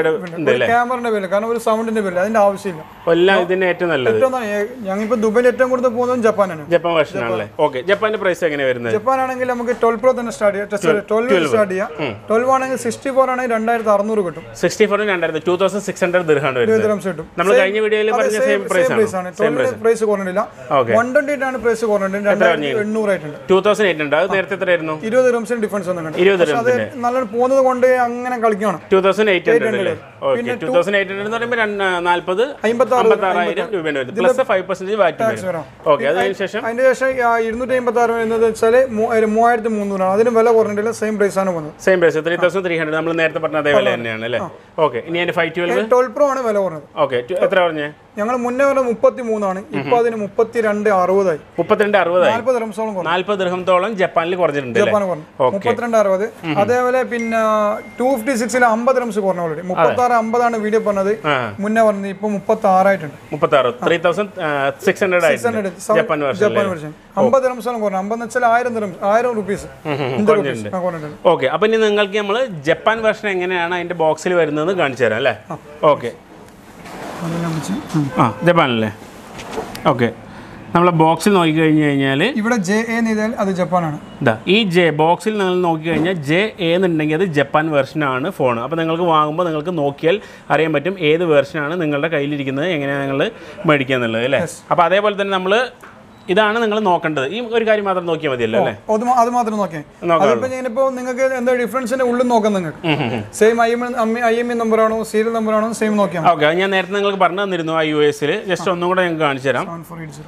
ഒരു ക്യാമറയുടെ പേര് കാരണം ഒരു സൗണ്ടിന്റെ പേര് അതിന്റെ ആവശ്യമില്ല എല്ലാം ഇതിന് ഏറ്റവും നല്ലത് ഏറ്റവും ഞങ്ങളിപ്പോൾ ദുബൈയിൽ ഏറ്റവും കൂടുതൽ പോകുന്നത് ജപ്പാനാണ് ജപ്പാൻ വേർഷൻ ആണല്ലേ ഓക്കെ ജപ്പാന്റെ പ്രൈസ് എങ്ങനെ വരുന്നത് ജപ്പാൻ ആണെങ്കിൽ നമുക്ക് ട്വൽവ് പ്രോ തന്നെ സ്റ്റാർട്ട് ചെയ്യാം ട്വൽവ് സ്റ്റാർട്ട് ചെയ്യാം ട്വൽവ് ആണെങ്കിൽ സിക്സ്റ്റി ഫോർ ആണെങ്കിൽ രണ്ടായിരത്തി അറുന്നൂറ് കിട്ടും സിക്സ്റ്റി ഫോറിന് രണ്ടായിരത്തി ടൂ തൗസൻഡ് സിക്സ് ഹൺഡ്രഡ് ദിർഹാണ് വരുന്നത് ദിറംസ് കിട്ടും നമ്മൾ കഴിഞ്ഞ വീഡിയോയിൽ പറഞ്ഞ സെയിം പ്രൈസ് പ്രൈസ് ആണ് ആണ് ട്വൽവിന് പ്രൈസ് കുറഞ്ഞില്ല Okay. വൺ ട്വന്റി ആണ് പ്രൈസ് കുറഞ്ഞിട്ടുണ്ട് രണ്ടായിരത്തി എണ്ണൂറായിട്ടുണ്ട് ടൂ തൗസൻഡ് എയ്റ്റ് ഉണ്ട് അത് നേരത്തെ എത്രയായിരുന്നു ഇരുപത് ദിറംസിന് ഡിഫറൻസ് വന്നിട്ടുണ്ട് ഇരുപത് പക്ഷെ അത് നല്ലോണം പോകുന്നത് കൊണ്ട് അങ്ങനെ കളിക്കണം ടൂ തൗസൻഡ് എയ്റ്റ് ഹൺഡ്രഡ് അല്ലേ okay two thousand eight hundred എന്ന് പറയുമ്പോൾ നാൽപ്പത് അമ്പത്തി ആറ് അമ്പത്തി ആറായിരം രൂപയാണ് വരുന്നത് പ്ലസ് ഫൈവ് പെർസെന്റേജ് വാറ്റ് വരും വരാം. ഓക്കെ അതിന് ശേഷം അതിന്റെ ശേഷം ആ ഇരുന്നൂറ്റി അമ്പത്തി ആറ് വരുന്നത് വെച്ചാൽ മൂവായിരത്തി മുന്നൂറാണ് അതിന് വില കുറഞ്ഞിട്ടില്ല സെയിം പ്രൈസ് ആണ് പോകുന്നത് same price three thousand three hundred നമ്മൾ നേരത്തെ പറഞ്ഞ അതേ വില തന്നെയാണ് അല്ലേ ഓക്കെ ഇനി അതിന്റെ ഫൈവ് ട്വൽവ് ട്വൽവ് പ്രോ ആണ് വില കുറഞ്ഞത് ഓക്കെ എത്ര പറഞ്ഞേ ഞങ്ങൾ മുന്നേ പറഞ്ഞ മുപ്പത്തി മൂന്നാണ് ഇപ്പൊ അതിന് മുപ്പത്തി രണ്ട് അറുപതായി മുപ്പത്തിരണ്ട് അറുപതായി നാല്പത് ദിറംസോളം കുറഞ്ഞു നാല്പത് ദൃഹത്തോളം ജപ്പാനിൽ കുറഞ്ഞിട്ടുണ്ട് അല്ലേ ജപ്പാൻ കുറഞ്ഞു മുപ്പത്തിരണ്ട് അറുപത് അതേപോലെ പിന്നെ ടു ഫിഫ്റ്റി സിക്സിൽ അമ്പത് റംസ് കുറഞ്ഞു ഓൾറെഡി മുപ്പത്തി ആറ് അമ്പതാണ് വീഡിയോ പറഞ്ഞത് ആ മുന്നേ പറഞ്ഞത് ഇപ്പൊ മുപ്പത്തി ആറായിട്ടുണ്ട് മുപ്പത്തി ആറ് ത്രീ തൗസൻഡ് സിക്സ് ഹൺഡ്രഡ് ആയിട്ടുണ്ട് ജപ്പാൻ വേർഷൻ ജപ്പാൻ വെർഷൻ അമ്പത് റംസോളം കുറഞ്ഞു അമ്പത് വെച്ചാൽ ആയിരം ദിറംസ് ആയിരം റുപ്പീസ് കുറഞ്ഞിട്ടുണ്ട് കുറഞ്ഞിട്ടുണ്ട് ഓക്കെ അപ്പൊ ഇനി നിങ്ങൾക്ക് നമ്മൾ ജപ്പാൻ വേർഷൻ എങ്ങനെയാണ് അതിന്റെ ബോക്സിൽ വരുന്നത് കാണിച്ചു തരാം അല്ലേ ഓക്കെ അതെല്ലാം വെച്ച് ഉം. ആ ജപ്പാനല്ലേ ഓക്കെ നമ്മളെ ബോക്സിൽ നോക്കി കഴിഞ്ഞ് കഴിഞ്ഞാൽ ഇവിടെ ജെ എ ചെയ്താൽ അത് ജപ്പാനാണ് ഇതാ ഈ ജെ ബോക്സിൽ നിങ്ങൾ നോക്കിക്കഴിഞ്ഞാൽ ജെ എ എന്നുണ്ടെങ്കിൽ അത് ജപ്പാൻ വെർഷനാണ് ഫോൺ അപ്പോൾ നിങ്ങൾക്ക് വാങ്ങുമ്പോൾ നിങ്ങൾക്ക് നോക്കിയാൽ അറിയാൻ പറ്റും ഏത് വെർഷനാണ് നിങ്ങളുടെ കയ്യിലിരിക്കുന്നത് എങ്ങനെയാണ് നിങ്ങൾ മേടിക്കുക എന്നുള്ളത് അല്ലേ അപ്പോൾ അതേപോലെ തന്നെ നമ്മൾ ഇതാണ് നിങ്ങൾ നോക്കേണ്ടത് ഈ ഒരു കാര്യം മാത്രം നോക്കിയാൽ മതിയല്ലോ അല്ലേ അത് മാ- അത് മാത്രം നോക്കിയാൽ നോക്കാം അതിപ്പോ ഞാനിപ്പോ നിങ്ങൾക്ക് എന്താ ഡിഫറൻസിന്റെ ഉള്ളിൽ നോക്കാം നിങ്ങൾക്ക് same I M I M E number ആണോ സീരിയൽ നമ്പർ ആണോ സെയിം നോക്കിയാൽ ഓക്കെ അത് ഞാൻ നേരത്തെ നിങ്ങൾക്ക് പറഞ്ഞു തന്നിരുന്നു ആ യു എസിൽ ജസ്റ്റ് ഒന്നും കൂടെ ഞങ്ങൾക്ക് കാണിച്ചു തരാം seven four eight zero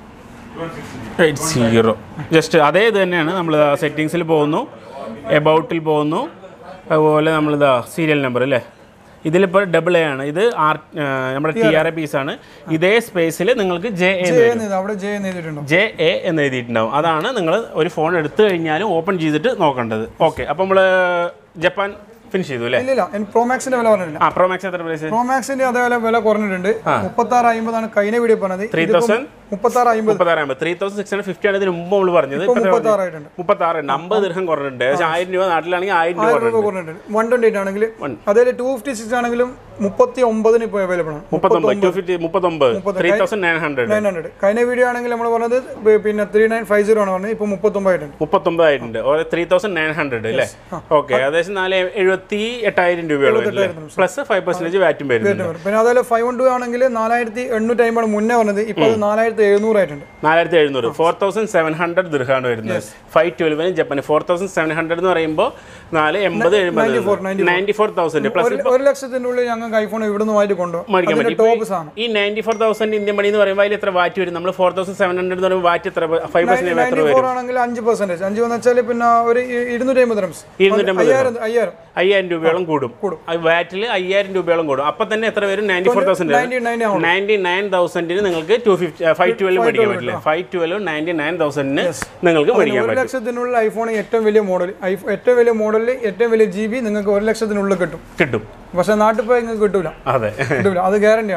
eight zero just അതേ ഇത് തന്നെയാണ് നമ്മൾ സെറ്റിങ്സിൽ പോകുന്നു എബൌട്ടിൽ പോകുന്നു അതുപോലെ നമ്മളിതാ സീരിയൽ നമ്പർ അല്ലേ ഇതിലിപ്പോൾ ഡബിൾ എ ആണ് ഇത് ആർ നമ്മുടെ ടി ആർ എ പീസാണ് ഇതേ സ്പേസിൽ നിങ്ങൾക്ക് ജെ എ ജെ എന്ന് അവിടെ ജെ എന്ന് എഴുതിയിട്ടുണ്ടോ ജെ എ എന്ന് എഴുതിയിട്ടുണ്ടാവും അതാണ് നിങ്ങൾ ഒരു ഫോൺ എടുത്തു കഴിഞ്ഞാലും ഓപ്പൺ ചെയ്തിട്ട് നോക്കേണ്ടത് ഓക്കെ അപ്പോൾ നമ്മൾ ജപ്പാൻ ഫിനിഷ് ചെയ്തു അല്ലേ ഇല്ലില്ല എനിക്ക് പ്രോമാക്സിന്റെ വില പറഞ്ഞില്ല ആ പ്രോമാക്സ് എത്ര പ്രൈസ് പ്രോമാക്സിന്റെ അതേപോലെ വില കുറഞ്ഞിട്ടുണ്ട് മുപ്പത്തി ആറ് അമ്പതാണ് കഴിഞ്ഞ വീഡിയോ പറഞ്ഞത് ത്രീ തൗസൻഡ് മുപ്പത്തി ആറ് അമ്പത് മുപ്പത്താറാകുമ്പോൾ three thousand six hundred fifty ആണ് ഇതിന് മുമ്പ് നമ്മൾ പറഞ്ഞത് ഇപ്പൊ മുപ്പത്തി ആറായിട്ടുണ്ട് മുപ്പത്താറ് ഉണ്ട് അമ്പത് ദീർഘം കുറഞ്ഞിട്ടുണ്ട് ഏകദേശം ആയിരം രൂപ നാട്ടിലാണെങ്കിൽ ആയിരം രൂപ രൂപ കുറഞ്ഞിട്ടുണ്ട് വൺ ട്വന്റി എയ്റ്റ് ആണെങ്കിൽ അതേപോലെ ടു ഫിഫ്റ്റി സിക്സ് ആണെങ്കിലും മുപ്പത്തി ഒമ്പതിന് ഇപ്പോൾ അവൈലബിൾ ആണ് മുപ്പത്തൊമ്പത് ടു ഫിഫ്റ്റി മുപ്പത്തൊമ്പത് three thousand nine hundred nine hundred കഴിഞ്ഞ വീഡിയോ ആണെങ്കിൽ നമ്മൾ പറഞ്ഞത് ബ- പിന്നെ ത്രീ നയൻ ഫൈവ് സീറോ ആണ് പറഞ്ഞത് ഇപ്പോൾ മുപ്പത്തൊമ്പതായിട്ടുണ്ട് മുപ്പത്തൊമ്പത് ആയിട്ടുണ്ട് ത്രീ തൗസൻഡ് നയൻ ഹൺഡ്രഡ് അല്ലേ ഓക്കെ ഏകദേശം നാല് എഴുപത്തി എട്ടായിരം രൂപയോളം വരും പ്ലസ് ഫൈവ് പെർസെന്റേജ് വാറ്റും വരുന്നുണ്ട് പിന്നെ അതേപോലെ ഫൈവ് വൺ ടു ആണെങ്കിൽ നാലായിരത്തി എണ്ണൂറ്റി അമ്പത് മുന്നേ പറഞ്ഞത് ഇപ്പോൾ അത് നാലായിരത്തി എഴുന്നൂറായിട്ടുണ്ട് നാലായിരത്തി എഴുന്നൂറ് ഫോർ തൗസൻഡ് സെവൻ ഹൺഡ്രഡ് ദൃഹാണ് വരുന്നത് ഫൈവ് ട്വൽവിന് Japan four thousand seven hundred എന്ന് പറയുമ്പോൾ നാല് എൺപത് എഴുപത് നയൻറ്റി ഫോർ തൗസൻഡ് പ്ലസ് ഒരു- ഒരു ലക്ഷത്തിന്റെ ഉള്ളിൽ ഞങ്ങൾക്ക് ഐഫോൺ ഇവിടുന്ന് വായിട്ട് കൊണ്ടുപോകും മേടിക്കാൻ അതിന്റെ പറ്റും ടോപ്പ് സാധനം ഈ ninety four thousand Indian money എന്ന് പറയുമ്പോൾ അതിൽ എത്ര വാറ്റ് വരും നമ്മൾ ഫോർ തൗസൻഡ് സെവൻ ഹൺഡ്രഡ് എന്ന് പറയുമ്പോൾ വാറ്റ് എത്ര ഫൈവ് പെർസെന്റ് എത്ര നയൻറ്റി വരും ഫോർ ആണെങ്കിൽ അഞ്ച് പെർസെന്റേജ് അഞ്ച് എന്ന് വെച്ചാൽ പിന്നെ ഒരു ഇ- ഇരുന്നൂറ്റി അമ്പത് റംസ് ഇരുന്നൂറ്റമ്പത് അയ്യായിരം അയ്യായിരം അയ്യായിരം രൂപയോളം കൂടും വാറ്റിൽ അയ്യായിരം രൂപയോളം കൂടും അപ്പൊ തന്നെ എത്ര വരും ninety four thousand ninety nine ആവും നയൻറ്റി നയൻ തൗസൻഡിന് നിങ്ങൾക്ക് ടു ഫിഫ്റ്റി ഫൈവ് ട്വൽവ് മേടിക്കാൻ പറ്റില്ല ഫൈവ് ട്വൽവ് നയൻറ്റി നയൻ തൗസൻഡിന് നിങ്ങൾക്ക് മേടിക്കാൻ ഒരു പറ്റും ലക്ഷത്തിനുള്ള ഐഫോൺ ഏറ്റവും വലിയ മോഡൽ ഏറ്റവും വലിയ മോഡലിൽ ഏറ്റവും വലിയ ജി ബി നിങ്ങൾക്ക് ഒരു ലക്ഷത്തിനുള്ളിൽ കിട്ടും കിട്ടും പക്ഷെ നാട്ടിൽ പോയി നിങ്ങൾക്ക് കിട്ടൂല അതെ കിട്ടൂല അത് ഗ്യാരണ്ടിയാണ്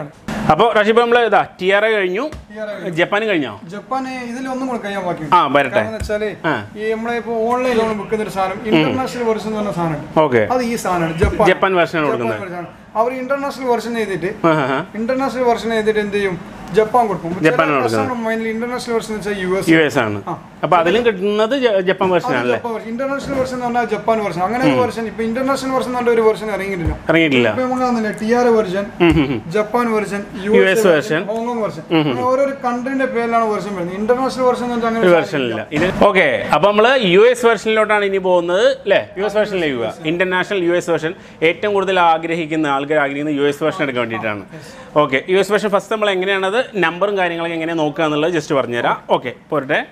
അപ്പോൾ റാഷിബ് നമ്മൾ ഇതാ ടി ആർ ഐ കഴിഞ്ഞു ജപ്പാനും കഴിഞ്ഞോ ജപ്പാന് ഇതിൽ ഒന്നും കൂടെ കഴിയാൻ ബാക്കിയുണ്ട് ആ വരട്ടെ കാരണം വെച്ചാല് ആ. ഈ നമ്മളെ ഇപ്പൊ ഓൺലൈൻ നമ്മൾ വിൽക്കുന്ന ഒരു സാധനം ഇന്റർനാഷണൽ വെർഷൻ എന്ന് പറഞ്ഞ സാധനമുണ്ട് ഓക്കെ അത് ഈ സാധനമാണ് ജപ്പാൻ ജപ്പാൻ വെർഷനാണ് കൊടുക്കുന്നത് ജപ്പാൻ version ആണ്. അവർ ഇന്റർനാഷണൽ വെർഷൻ ചെയ്തിട്ട് ആ, ആ, ആ. ഇന്റർനാഷണൽ വെർഷൻ ചെയ്തിട്ട് എന്ത് ചെയ്യും ജപ്പാൻ കൊടുക്കും ജപ്പാനാണ് ഇന്റർനാഷണൽ വെർഷൻ വെച്ചാൽ യു എസ് യു എസ് ആണ് അപ്പോൾ അതിലും കിട്ടുന്നത് ജ- ജപ്പാൻ വെർഷനാണല്ലേ ഇന്റർനാഷണൽ വെർഷൻ എന്ന് പറഞ്ഞാൽ ജപ്പാൻ വെർഷൻ അങ്ങനെ ഒരു വെർഷൻ ഇപ്പൊ ഇന്റർനാഷണൽ വെർഷൻ എന്ന് പറഞ്ഞ ഒരു വെർഷൻ ഇറങ്ങിയിട്ടില്ല ഇറങ്ങിയിട്ടില്ല ഇപ്പൊ നമുക്ക് കാണുന്നില്ല T R version Japan version U US S version. Version Hong Kong version അങ്ങനെ ഓരോരോ കൺട്രീന്റെ പേരിലാണ് വെർഷൻ വരുന്നത് ഇന്റർനാഷണൽ വെർഷൻ എന്ന് വെച്ചാൽ അങ്ങനെ ഒരു ഒരു വെർഷനില്ല ഇത് ഓക്കെ അപ്പോൾ നമ്മൾ യു എസ് വെർഷനിലോട്ടാണ് ഇനി പോകുന്നത് അല്ലേ യു എസ് വെർഷനിലേക്ക് പോവുക ഇന്റർനാഷണൽ യു എസ് വെർഷൻ ഏറ്റവും കൂടുതൽ ആഗ്രഹിക്കുന്ന ആൾക്കാർ ആഗ്രഹിക്കുന്ന യു എസ് വെർഷൻ എടുക്കാൻ വേണ്ടിയിട്ടാണ് okay U S version first നമ്മൾ എങ്ങനെയാണത് നമ്പറും കാര്യങ്ങളൊക്കെ എങ്ങനെയാണ് നോക്കുക എന്നുള്ളത് ജസ്റ്റ് പറഞ്ഞുതരാം ഓക്കെ പോരട്ടെ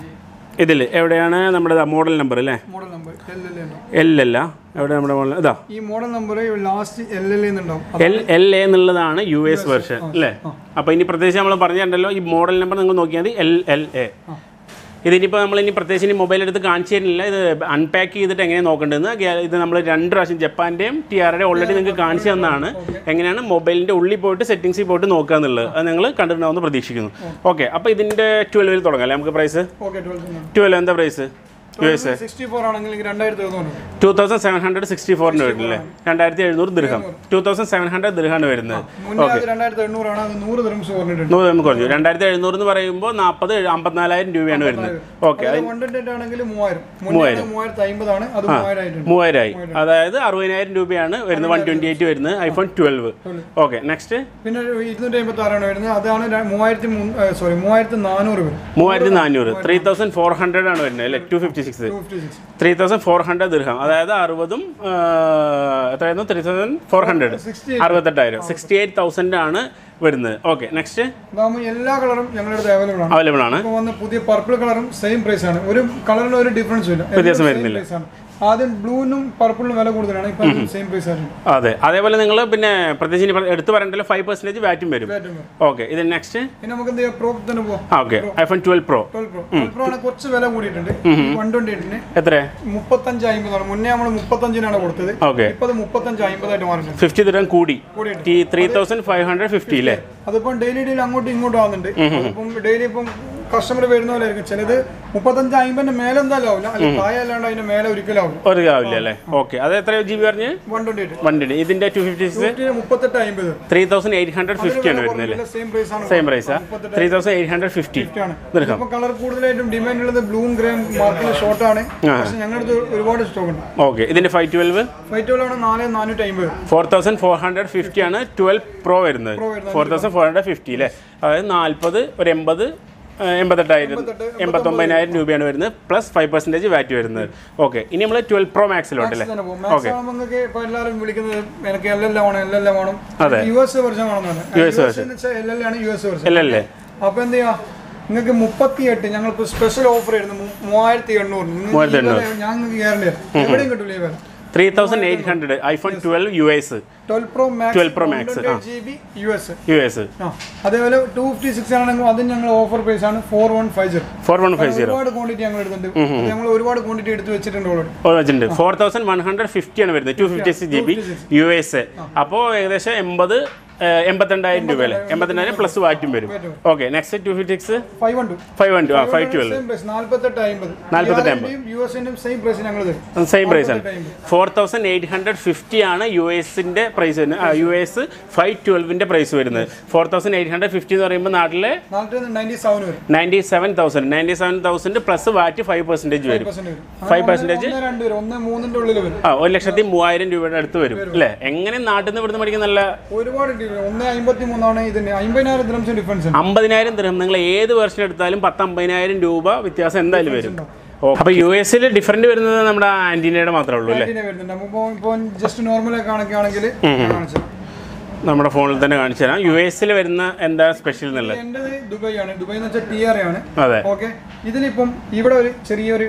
ഇതിൽ എവിടെയാണ് നമ്മുടെ മോഡൽ നമ്പർ അല്ലേ മോഡൽ നമ്പർ എൽ എൽ ഉണ്ടാവും എൽ അല്ല എവിടെ നമ്മുടെ മോഡൽ ഇതാ ഈ model number last L L എന്നുണ്ടാവും എൽ എൽ എ എന്നുള്ളതാണ് യു എസ് വെർഷൻ അല്ലേ അപ്പോൾ ഇനി പ്രത്യേകിച്ച് നമ്മൾ പറഞ്ഞിട്ടുണ്ടല്ലോ ഈ മോഡൽ നമ്പർ നിങ്ങൾ നോക്കിയാൽ മതി എൽ എൽ എ ഇതിനിപ്പോൾ നമ്മൾ ഇനി പ്രത്യേകിച്ച് ഇനി മൊബൈൽ എടുത്ത് കാണിച്ചു തരുന്നില്ല ഇത് അൺപാക്ക് ചെയ്തിട്ട് എങ്ങനെ നോക്കേണ്ടതെന്ന് ഗ്യാ- ഇത് നമ്മൾ രണ്ട് പ്രാവശ്യം ജപ്പാൻ്റെയും ടി ആറുടെയും ഓൾറെഡി നിങ്ങൾക്ക് കാണിച്ചു തന്നതാണ് എങ്ങനെയാണ് മൊബൈലിൻ്റെ ഉള്ളിൽ പോയിട്ട് സെറ്റിങ്സിൽ പോയിട്ട് നോക്കുക എന്നുള്ളത് അത് നിങ്ങൾ കണ്ടിട്ടുണ്ടാവുമെന്ന് പ്രതീക്ഷിക്കുന്നു ഓക്കെ അപ്പോൾ ഇതിൻ്റെ ട്വൽവിൽ തുടങ്ങാം അല്ലേ നമുക്ക് പ്രൈസ് ഓക്കെ ട്വൽവ് ട്വൽവ് എന്താ price U S A sixty four ആണെങ്കിൽ രണ്ടായിരത്തി എഴുന്നൂറ് two thousand seven hundred sixty ഫോറിന് വരുന്നില്ലേ രണ്ടായിരത്തി എഴുന്നൂറ് dirham two thousand seven hundred ദൃഹമാണ് വരുന്നത് മുന്നേ അത് രണ്ടായിരത്തി എണ്ണൂറാണ് അത് നൂറ് ദിറംസ് പറഞ്ഞിട്ടുണ്ട് നൂറ് നമുക്ക് കുറഞ്ഞു രണ്ടായിരത്തി എഴുന്നൂറ് എന്ന് പറയുമ്പോൾ നാൽപ്പത് അമ്പത്തിനാലായിരം രൂപയാണ് വരുന്നത് ഓക്കെ വൺ ട്വന്റി ആണെങ്കിൽ മൂവായിരം മുന്നേ മൂവായിരത്തി അമ്പതാണ് അത് മൂവായിരം ആയിട്ടുണ്ട് മൂവായിരമായി അതായത് അറുപതിനായിരം രൂപയാണ് വരുന്നത് വൺ ട്വൻറ്റി എയ്റ്റ് വരുന്നത് ഐഫോൺ ട്വൽവ് ഓക്കെ നെക്സ്റ്റ് പിന്നെ ഒരു ഇരുന്നൂറ്റി അമ്പത്തി ആറാണ് വരുന്നത് അതാണ് ര- മൂവായിരത്തി സോറി മൂവായിരത്തി നാനൂറ് വരും മൂവായിരത്തി നാനൂറ് ത്രീ തൗസൻഡ് ഫോർ ഹൺഡ്രഡ് ആണ് വരുന്നത് അല്ലേ two fifty six two fifty six three thousand four hundred dirham അതായത് അറുപതും ആ, എത്രയായിരുന്നു three thousand four hundred sixty അറുപത്തെട്ടായിരം സിക്സ്റ്റി എയ്റ്റ് തൗസൻഡ് ആണ് വരുന്നത് ഓക്കെ നെക്സ്റ്റ് ഇതാകുമ്പോൾ എല്ലാ കളറും ഞങ്ങളുടെ അടുത്ത് അവൈലബിൾ ആണ് അവൈലബിൾ ആണ് ഇപ്പോൾ വന്ന പുതിയ പർപ്പിൾ കളറും സെയിം പ്രൈസ് ആണ് ഒരു കളറിന് ഒരു ഡിഫറൻസും ഇല്ല വ്യത്യാസം same വരുന്നില്ല. price ആണ് ആദ്യം ബ്ലൂവിനും പർപ്പിളിനും വില കൂടുതലാണ് ഇപ്പം സെയിം പ്രൈസ് ആണ് അതെ അതേപോലെ നിങ്ങൾ പിന്നെ പ്രത്യേകിച്ച് ഇനി എടുത്ത് പറയണ്ടല്ലോ ഫൈവ് പെർസെൻറ്റേജ് വാറ്റും വരും ഏറ്റവും കൂടുതൽ. ഓക്കെ ഇത് നെക്സ്റ്റ് പിന്നെ നമുക്ക് എന്ത് ചെയ്യാം പ്രോ തന്നെ പോവാം ആ okay iPhone twelve pro twelve pro twelve pro ആണ് കുറച്ച് വില കൂടിയിട്ടുണ്ട് വൺ ട്വന്റി എയ്റ്റിന് എത്ര മുപ്പത്തഞ്ച് അമ്പതാണ് മുന്നേ നമ്മൾ മുപ്പത്തഞ്ചിനാണ് കൊടുത്തത് ഓക്കെ ഇപ്പൊ അത് മുപ്പത്തഞ്ച് അമ്പതായിട്ട് മാറിയിട്ടുണ്ട് ഫിഫ്റ്റി ദിനം കൂടി കൂടിയിട്ടുണ്ട്. ടി three thousand five hundred fifty അല്ലേ അതിപ്പം ഡെയിലി ഡെയിലി അങ്ങോട്ടും ഇങ്ങോട്ടും ആവുന്നുണ്ട് അതിപ്പം ഡെയിലി ഇപ്പം കസ്റ്റമർ വരുന്ന പോലെ ആയിരിക്കും ചിലത് മുപ്പത്തഞ്ച് അമ്പതിന്റെ മേലെ എന്തായാലും ആവില്ല അല്ലെങ്കിൽ താഴെ അല്ലാണ്ട് അതിന്റെ മേലെ ഒരിക്കലും ആവില്ല ഒരു കാവില്ല അല്ലേ ഓക്കെ അത് എത്ര ജി ബി പറഞ്ഞ് വൺ ട്വന്റി എയ്റ്റ് വണ്ടി ഇതിന്റെ ടു ഫിഫ്റ്റി സിക്സ് മുപ്പത്തെട്ട് അമ്പത് three thousand eight hundred fifty ആണ് വരുന്നത് അല്ലേ സെയിം പ്രൈസ് ആണ് സെയിം പ്രൈസാ three thousand eight hundred fifty ആണ് ദൃഹം ഇപ്പൊ കളർ കൂടുതലായിട്ടും ഡിമാൻഡ് ഉള്ളത് ബ്ലൂവും ഗ്രേയും മാർക്കിൽ ഷോർട്ട് ആണ് പക്ഷെ ഞങ്ങളുടെ അടുത്ത് ഒരുപാട് സ്റ്റോക്ക് ഉണ്ട് ഓക്കെ ഇതിന്റെ ഫൈവ് ട്വൽവ് ഫൈറ്റുകളാണ് നാല് നാനൂറ്റി അമ്പത് four thousand four hundred fifty ആണ് ട്വൽവ് പ്രോ വരുന്നത് four thousand four hundred fifty അല്ലേ അതായത് നാൽപ്പത് ഒരു എൺപത് ആ, എൺപത്തെട്ടായിരം എൺപത്തൊമ്പതിനായിരം രൂപയാണ് വരുന്നത് പ്ലസ് ഫൈവ് പെർസെൻറ്റേജ് വാറ്റ് വരുന്നത് ഓക്കെ ഇനി നമ്മൾ ട്വൽവ് പ്രോ മാക്സിലോട്ട് അല്ലേ തന്നെ പോകും മാക്സ് ആകുമ്പോൾ നിങ്ങൾക്ക് ഇപ്പൊ എല്ലാവരും വിളിക്കുന്നത് എനിക്ക് എൽ എൽ വേണം എൽ എൽ വേണം അതെ. യു എസ് വെർഷൻ വേണമെന്നാണ് യു എസ് വെച്ചാൽ എൽ എൽ ആണ് യു എസ് വെർഷൻ അല്ലല്ലേ അപ്പൊ എന്ത് ചെയ്യാ നിങ്ങൾക്ക് മുപ്പത്തി എട്ട് ഞങ്ങളിപ്പോ സ്പെഷ്യൽ ഓഫർ ആയിരുന്നു മു- മൂവായിരത്തി എണ്ണൂറ് മൂവായിരത്തി ഞാൻ നിങ്ങൾക്ക് ഗ്യാരണ്ടി തരാം എവിടെയും കിട്ടില്ല ഈ വില three thousand eight hundred iPhone twelve U S twelve pro 12 Pro Max, max G B U S U S ആ അതേപോലെ ടു ഫിഫ്റ്റി സിക്സ് ആണെങ്കിൽ അതും ഞങ്ങൾ ഓഫർ പ്രൈസ് ആണ് four one five zero four one five zero ഒരുപാട് quantity ഞങ്ങൾ എടുത്തിട്ടുണ്ട് അത് ഞങ്ങൾ ഒരുപാട് ക്വാണ്ടിറ്റി എടുത്ത് വെച്ചിട്ടുണ്ട് ഓൾറെഡി വെച്ചിട്ടുണ്ട് four thousand one hundred fifty ആണ് വരുന്നത് two fifty six G B U S അപ്പോൾ ഏകദേശം എൺപത് എൺപത്തിരണ്ടായിരം രൂപ അല്ലേ എൺപത്തിരണ്ടായിരം പ്ലസ് വാറ്റും വരും okay next two fifty six five one two five one two ആ ഫൈവ് ട്വൽവ് സെയിം പ്രൈസ് നാല്പത്തെട്ട് അമ്പത് നാല്പത്തെട്ട് യു എസിന്റെയും സെയിം പ്രൈസ് ഞങ്ങൾ തരും സെയിം പ്രൈസ് ആണ് four thousand eight hundred fifty ആണ് യു എസിൻ്റെ പ്രൈസ് വരുന്നത് യു എസ് ഫൈവ് ട്വൽവിൻ്റെ പ്രൈസ് വരുന്നത് four thousand eight hundred fifty എന്ന് പറയുമ്പോൾ നാട്ടിലെ നാട്ടിൽ നയൻറ്റി സെവൻ വരും ninety seven thousand ninety seven thousand plus VAT five percentage വരും പെർസെന്റ് വരും ഫൈവ് പെർസെൻറ്റേജ് ഒന്ന് രണ്ട് വരും ഒന്ന് മൂന്നിന്റെ ഉള്ളിൽ വരും ആ ഒരു ലക്ഷത്തി മൂവായിരം രൂപയുടെ അടുത്ത് വരും അല്ലേ എങ്ങനെ നാട്ടിൽ നിന്ന് ഇവിടുന്ന് മേടിക്കുന്ന നല്ല ഒരുപാട് difference. ഒന്ന് അമ്പത്തി മൂന്നാണ് ഇതിന് അമ്പതിനായിരം ദിനംസ് ഡിഫറൻസ് ഉണ്ട് അമ്പതിനായിരം ദിർഹം നിങ്ങൾ ഏത് വേർഷൻ എടുത്താലും പത്ത് അമ്പതിനായിരം രൂപ വ്യത്യാസം എന്തായാലും വരും ഓ അപ്പോൾ യു എസിൽ ഡിഫറൻറ്റ് വരുന്നത് നമ്മുടെ ആൻറ്റീനയുടെ മാത്രമേ ഉള്ളൂ അല്ലേ ഇതിനെ വരുന്നുണ്ട് നമുക്ക് ഇപ്പോൾ ജസ്റ്റ് നോർമൽ കാണിക്കുകയാണെങ്കിൽ കാണിച്ചു നമ്മുടെ ഫോണിൽ തന്നെ കാണിച്ചു തരാം യു എസിൽ വരുന്ന എന്താ സ്പെഷ്യൽ എന്നുള്ളത് എൻ്റെത് ദുബായ് ആണ് ദുബായ് എന്ന് വെച്ചാൽ ടി ആർ ആണ് അതെ ഓക്കെ ഇതിലിപ്പം ഇവിടെ ഒരു ചെറിയൊരു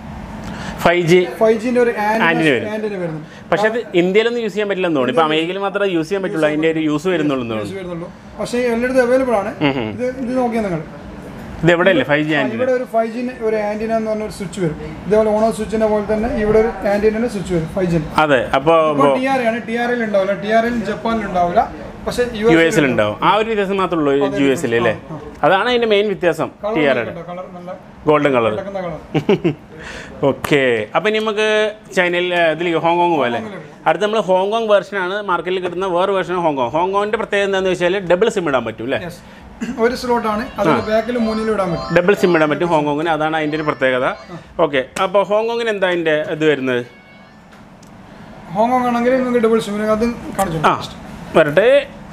ഫൈവ് ജി ഫൈവ് ജിന്റെ ഒരു Antenna വരും. ആൻറ്റിന വരുന്നു പക്ഷേ അത് ഇന്ത്യയിലൊന്നും യൂസ് ചെയ്യാൻ പറ്റില്ലെന്ന് തോന്നുന്നു ഇപ്പോൾ അമേരിക്കയിൽ മാത്രമേ യൂസ് ചെയ്യാൻ പറ്റുള്ളൂ അതിൻ്റെ ഒരു യൂസ് വരുന്നുള്ളൂ എന്ന് തോന്നുന്നു വരുന്നുള്ളൂ പക്ഷേ എല്ലായിടത്തും അവൈലബിൾ ആണ് ഇത് ഇത് നോക്കിയാൽ നിങ്ങൾ ഇത് എവിടെയല്ലേ ഫൈവ് ജി ആൻറ്റി ഇവിടെ ഒരു ഫൈവ് ജിന് ഒരു ആന്റിന എന്ന് പറഞ്ഞ ഒരു സ്വിച്ച് വരും ഇതേപോലെ ഓണോ സ്വിച്ചിന്റെ പോലെ തന്നെ ഇവിടെ ഒരു ആന്റിനയുടെ സ്വിച്ച് വരും ഫൈവ് ജിന് അതെ അപ്പോൾ ഇപ്പോൾ ടി ആർ ആണ് ടി ആർ എൽ ഉണ്ടാവില്ല ടി ആർ എൽ ജപ്പാനിൽ ഉണ്ടാവില്ല പക്ഷെ യു എസിൽ ഉണ്ടാവും ആ ഒരു വ്യത്യാസം മാത്രമേ ഉള്ളൂ യു എസിൽ അല്ലേ അതാണ് അതിന്റെ മെയിൻ വ്യത്യാസം ടി ആർ കളർ നല്ല ഗോൾഡൻ കളർ കിടക്കുന്ന കളർ ഓക്കെ അപ്പം ഇനി നമുക്ക് ചൈനയിൽ ഇതിലേക്ക് ഹോങ്കോങ് പോലെ അടുത്ത് നമ്മൾ ഹോങ്കോങ് വെർഷനാണ് മാർക്കറ്റിൽ കിട്ടുന്ന വേറെ വെർഷൻ ഹോങ്കോങ് ഹോങ്കോങ്ങിന്റെ പ്രത്യേകത എന്താണെന്ന് വെച്ചാൽ ഡബിൾ സിം ഇടാൻ പറ്റും അല്ലേ യെസ് ഒരു സ്ലോട്ടാണ് അതിന്റെ ബാക്കിലും മുന്നിലും ഇടാൻ പറ്റും ഡബിൾ സിം ഇടാൻ പറ്റും ഹോങ്കോങ്ങിന് അതാണ് അതിൻ്റെ ഒരു പ്രത്യേകത ഓക്കെ അപ്പോൾ ഹോങ്കോങ്ങിന് എന്താ അതിൻ്റെ ഇത് വരുന്നത് ഹോങ്കോങ് ആണെങ്കിൽ നിങ്ങൾക്ക് ഡബിൾ സിം അത് കാണിച്ചു ആ വരട്ടെ